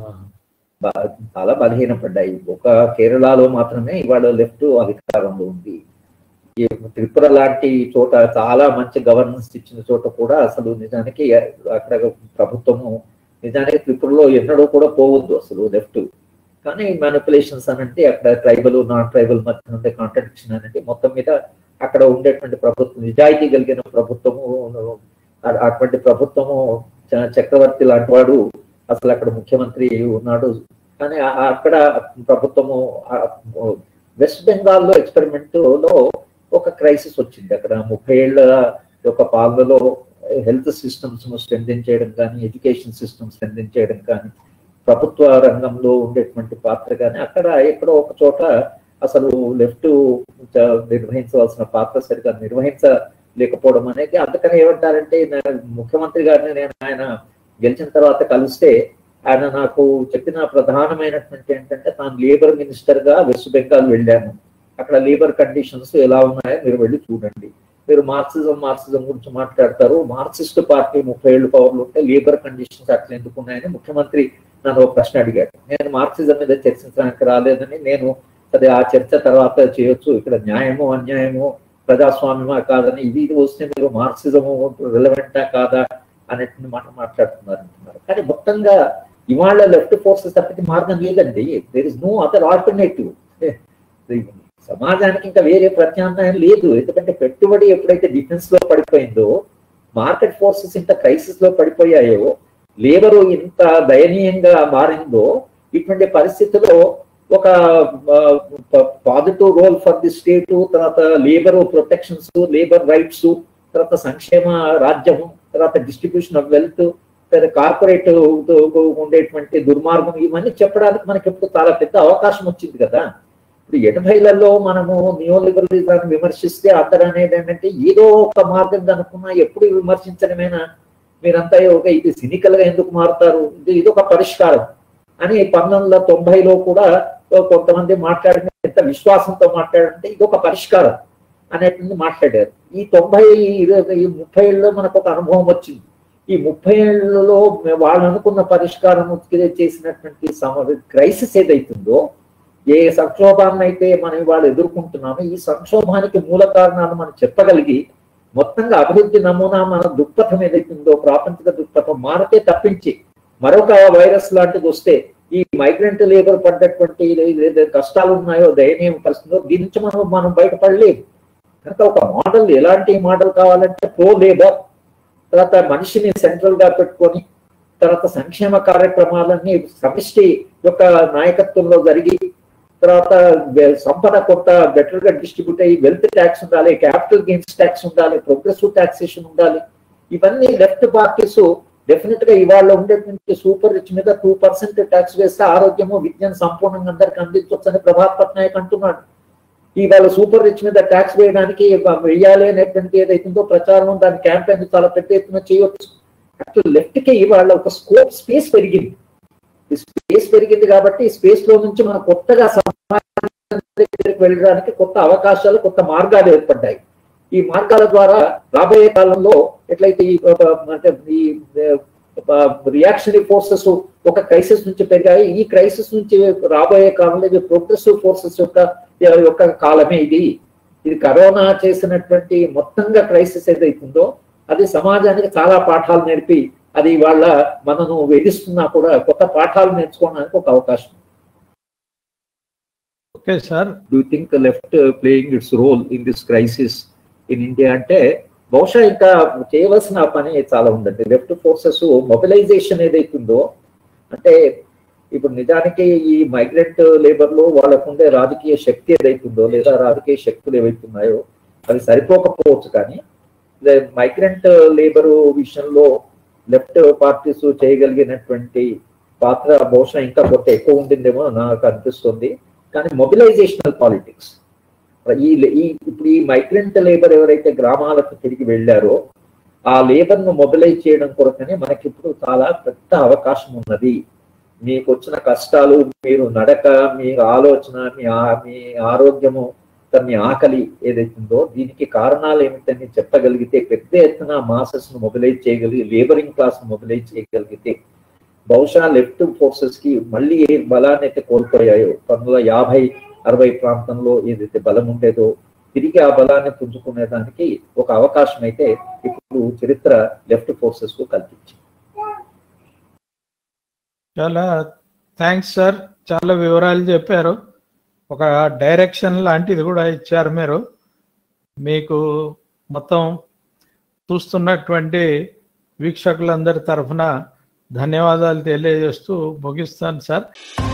చాలా బలహీనపడ్డాయి ఒక కేరళలో మాత్రమే ఇవాళ లెఫ్ట్ అధికారంలో ఉంది త్రిపుర లాంటి చోట చాలా మంచి గవర్నెన్స్ ఇచ్చిన చోట కూడా అసలు నిజానికి అక్కడ ప్రభుత్వము నిజానికి త్రిపురలో ఎన్నడూ కూడా పోవద్దు అసలు లెఫ్ట్ కానీ మ్యానిపులేషన్స్ అనంటే అక్కడ ట్రైబల్ నాన్ ట్రైబల్ మధ్య ఉండే కాంట్రడిక్షన్ అనంటే మొత్తం మీద అక్కడ ఉండేటువంటి ప్రభుత్వం నిజాయితీ కలిగిన ప్రభుత్వము అటువంటి ప్రభుత్వము చక్రవర్తి లాంటి వాడు అసలు అక్కడ ముఖ్యమంత్రి ఉన్నాడు కానీ అక్కడ ప్రభుత్వము వెస్ట్ బెంగాల్లో ఎక్స్పెరిమెంట్ లో ఒక క్రైసిస్ వచ్చింది అక్కడ ముప్పై ఏళ్ళ యొక్క పాలనలో హెల్త్ సిస్టమ్స్ స్ట్రెంథెన్ చేయడం కానీ ఎడ్యుకేషన్ సిస్టమ్ స్ట్రెంథెన్ చేయడం కానీ ప్రభుత్వ రంగంలో ఉండేటువంటి పాత్ర కానీ అక్కడ ఎక్కడో ఒక చోట అసలు లెఫ్ట్ నిర్వహించవలసిన పాత్ర సరిగా నిర్వహించలేకపోవడం అనేది అందుకని ఏమంటారంటే ముఖ్యమంత్రి గారిని నేను ఆయన గెలిచిన తర్వాత కలిస్తే ఆయన నాకు చెప్పిన ప్రధానమైనటువంటి ఏంటంటే తాను లేబర్ మినిస్టర్ గా వెస్ట్ బెంగాల్ వెళ్ళాను అక్కడ లేబర్ కండిషన్స్ ఎలా ఉన్నాయో మీరు వెళ్ళి చూడండి మీరు మార్క్సిజం మార్క్సిజం గురించి మాట్లాడతారు మార్క్సిస్ట్ పార్టీ ముప్పై ఏళ్ళు పవర్లు ఉంటే లేబర్ కండిషన్స్ అట్లా ఎందుకు ఉన్నాయని ముఖ్యమంత్రి నన్ను ఒక ప్రశ్న అడిగాడు నేను మార్క్సిజం మీద చర్చించడానికి రాలేదని నేను అదే ఆ చర్చ తర్వాత చేయొచ్చు ఇక్కడ న్యాయము అన్యాయము ప్రజాస్వామ్యమా కాదని ఇది ఇది వస్తే మీరు మార్క్సిజము రిలవెంటా కాదా అనేటువంటి మాట మాట్లాడుతున్నారు అంటున్నారు కానీ మొత్తంగా ఇవాళ లెఫ్ట్ ఫోర్సెస్ తప్పితే మార్గం లేదండి there is no other alternative సమాజానికి ఇంకా వేరే ప్రత్యామ్నాయం లేదు ఎందుకంటే పెట్టుబడి ఎప్పుడైతే డిఫెన్స్ లో పడిపోయిందో మార్కెట్ ఫోర్సెస్ ఇంత క్రైసిస్ లో పడిపోయాయో లేబరు ఇంత దయనీయంగా మారిందో ఇటువంటి పరిస్థితుల్లో ఒక positive role for the state తర్వాత లేబర్ ప్రొటెక్షన్స్ లేబర్ రైట్స్ తర్వాత సంక్షేమ రాజ్యము తర్వాత డిస్ట్రిబ్యూషన్ ఆఫ్ వెల్త్ తర్వాత కార్పొరేట్ ఉండేటువంటి దుర్మార్గం ఇవన్నీ చెప్పడానికి మనకి ఎప్పుడు చాలా పెద్ద అవకాశం వచ్చింది కదా ఇప్పుడు ఎనభైలలో మనము నియో లిబరలిజాన్ని విమర్శిస్తే అందరూ అనేది ఏంటంటే ఏదో ఒక మార్గం కనుక్కున్నా ఎప్పుడు విమర్శించడమేనా మీరంతా ఒక ఇది సినికల్ గా ఎందుకు మారుతారు ఇది ఇది ఒక పరిష్కారం అని పంతొమ్మిది వందల తొంభైలో కూడా కొంతమంది మాట్లాడిన ఎంత విశ్వాసంతో మాట్లాడంటే ఇది ఒక పరిష్కారం అనేటువంటి మాట్లాడారు ఈ తొంభై ఇరవై ముప్పై ఏళ్ళలో మనకు ఒక అనుభవం వచ్చింది ఈ ముప్పై ఏళ్ళలో వాళ్ళు అనుకున్న పరిష్కారం చేసినటువంటి క్రైసిస్ ఏదైతుందో ఏ సంక్షోభాన్ని అయితే మనం ఇవాళ ఎదుర్కొంటున్నామో ఈ సంక్షోభానికి మూల కారణాలు మనం చెప్పగలిగి మొత్తంగా అభివృద్ధి నమూనా మన దుఃఖతం ఏదైతుందో ప్రాపంచిక దుఃఖతం మారతే తప్పించి మరొక వైరస్ లాంటిది వస్తే ఈ మైగ్రెంట్ లేబర్ పడ్డటువంటి కష్టాలు ఉన్నాయో దయనీయం పరిస్థితుందో దీని నుంచి మనం మనం బయటపడలేదు కనుక ఒక మోడల్ ఎలాంటి మోడల్ కావాలంటే ప్రో లేబర్ తర్వాత మనిషిని సెంట్రల్ గా పెట్టుకొని తర్వాత సంక్షేమ కార్యక్రమాలన్నీ సమిష్టి యొక్క నాయకత్వంలో జరిగి తర్వాత సంపద కొంత బెటర్ గా డిస్ట్రిబ్యూట్ అయ్యి వెల్త్ ట్యాక్స్ ఉండాలి క్యాపిటల్ గెయిన్స్ ట్యాక్స్ ఉండాలి ప్రోగ్రెసివ్ టాక్సేషన్ ఉండాలి ఇవన్నీ లెఫ్ట్ పార్టీస్ డెఫినెట్ గా ఇవాళ ఉండేటువంటి సూపర్ రిచ్ మీద టూ పర్సెంట్ ట్యాక్స్ వేస్తే ఆరోగ్యము విద్యను సంపూర్ణంగా అందరికి అందించవచ్చని ప్రభాత్ పట్నాయక్ అంటున్నాడు ఇవాళ సూపర్ రిచ్ మీద ట్యాక్స్ వేయడానికి వెయ్యాలి అనేటువంటి ఏదైతుందో ప్రచారం దాని క్యాంపెయిన్ చాలా పెద్ద ఎత్తున చేయవచ్చు అటు లెఫ్ట్ కి ఇవాళ ఒక స్కోప్ స్పేస్ పెరిగింది ఈ స్పేస్ పెరిగింది కాబట్టి ఈ స్పేస్ లో నుంచి మనం కొత్తగా దగ్గరికి వెళ్ళడానికి కొత్త అవకాశాలు కొత్త మార్గాలు ఏర్పడ్డాయి ఈ మార్గాల ద్వారా రాబోయే కాలంలో ఎట్లయితే ఈ అంటే ఈ రియాక్షనరీ ఫోర్సెస్ ఒక క్రైసిస్ నుంచి పెరిగాయి ఈ క్రైసిస్ నుంచి రాబోయే కాలంలో ఇది ప్రోగ్రెసివ్ ఫోర్సెస్ యొక్క యొక్క కాలమే ఇది ఇది కరోనా చేసినటువంటి మొత్తంగా క్రైసిస్ ఏదైతుందో అది సమాజానికి చాలా పాఠాలు నేర్పి అది వాళ్ళ మనను వేధిస్తున్నా కూడా కొత్త పాఠాలు నేర్చుకోవడానికి ఒక అవకాశం okay sir do think left playing its role in this crisis in India అంటే బహుశా ఇంకా చేయవలసిన పని చాలా ఉందండి లెఫ్ట్ ఫోర్సెస్ మొబిలైజేషన్ ఏదైతుందో అంటే ఇప్పుడు నిజానికి ఈ మైగ్రెంట్ లేబర్ లో వాళ్ళకు ఉండే రాజకీయ శక్తి ఏదైతుందో లేదా రాజకీయ శక్తులు ఏవైతున్నాయో అవి సరిపోకపోవచ్చు కానీ మైగ్రెంట్ లేబర్ విషయంలో లెఫ్ట్ పార్టీస్ చేయగలిగినటువంటి పాత్ర బహుశా ఇంకా కొంత ఎక్కువ ఉండిందేమో నాకు అనిపిస్తుంది కానీ మొబిలైజేషనల్ పాలిటిక్స్ ఈ ఈ ఇప్పుడు ఈ మైగ్రెంట్ లేబర్ ఎవరైతే గ్రామాలకు తిరిగి వెళ్ళారో ఆ లేబర్ ను మొబిలైజ్ చేయడం కొరకనే మనకి ఇప్పుడు చాలా పెద్ద అవకాశం ఉన్నది మీకు వచ్చిన కష్టాలు మీరు నడక మీ ఆలోచన మీ మీ ఆరోగ్యము మీ ఆకలి ఏదైతుందో దీనికి కారణాలు ఏమిటని చెప్పగలిగితే పెద్ద ఎత్తున మాసెస్ ను మొబిలైజ్ చేయగలిగి లేబరింగ్ క్లాస్ మొబిలైజ్ చేయగలిగితే బహుశా లెఫ్ట్ ఫోర్సెస్ కి మళ్ళీ ఏ బలాన్ని అయితే కోల్పోయాయో పంతొమ్మిది వందల యాభై అరవై ప్రాంతంలో ఏదైతే బలం ఉండేదో తిరిగి ఆ బలాన్ని పుంజుకునే దానికి ఒక అవకాశం అయితే ఇప్పుడు చరిత్ర లెఫ్ట్ ఫోర్సెస్ కు కల్పించింది చాలా థ్యాంక్స్ సార్ చాలా వివరాలు చెప్పారు ఒక డైరెక్షన్ లాంటిది కూడా ఇచ్చారు మీరు మీకు మొత్తం చూస్తున్నటువంటి వీక్షకులందరి తరఫున ధన్యవాదాలు తెలియజేస్తూ ముగిస్తాను సార్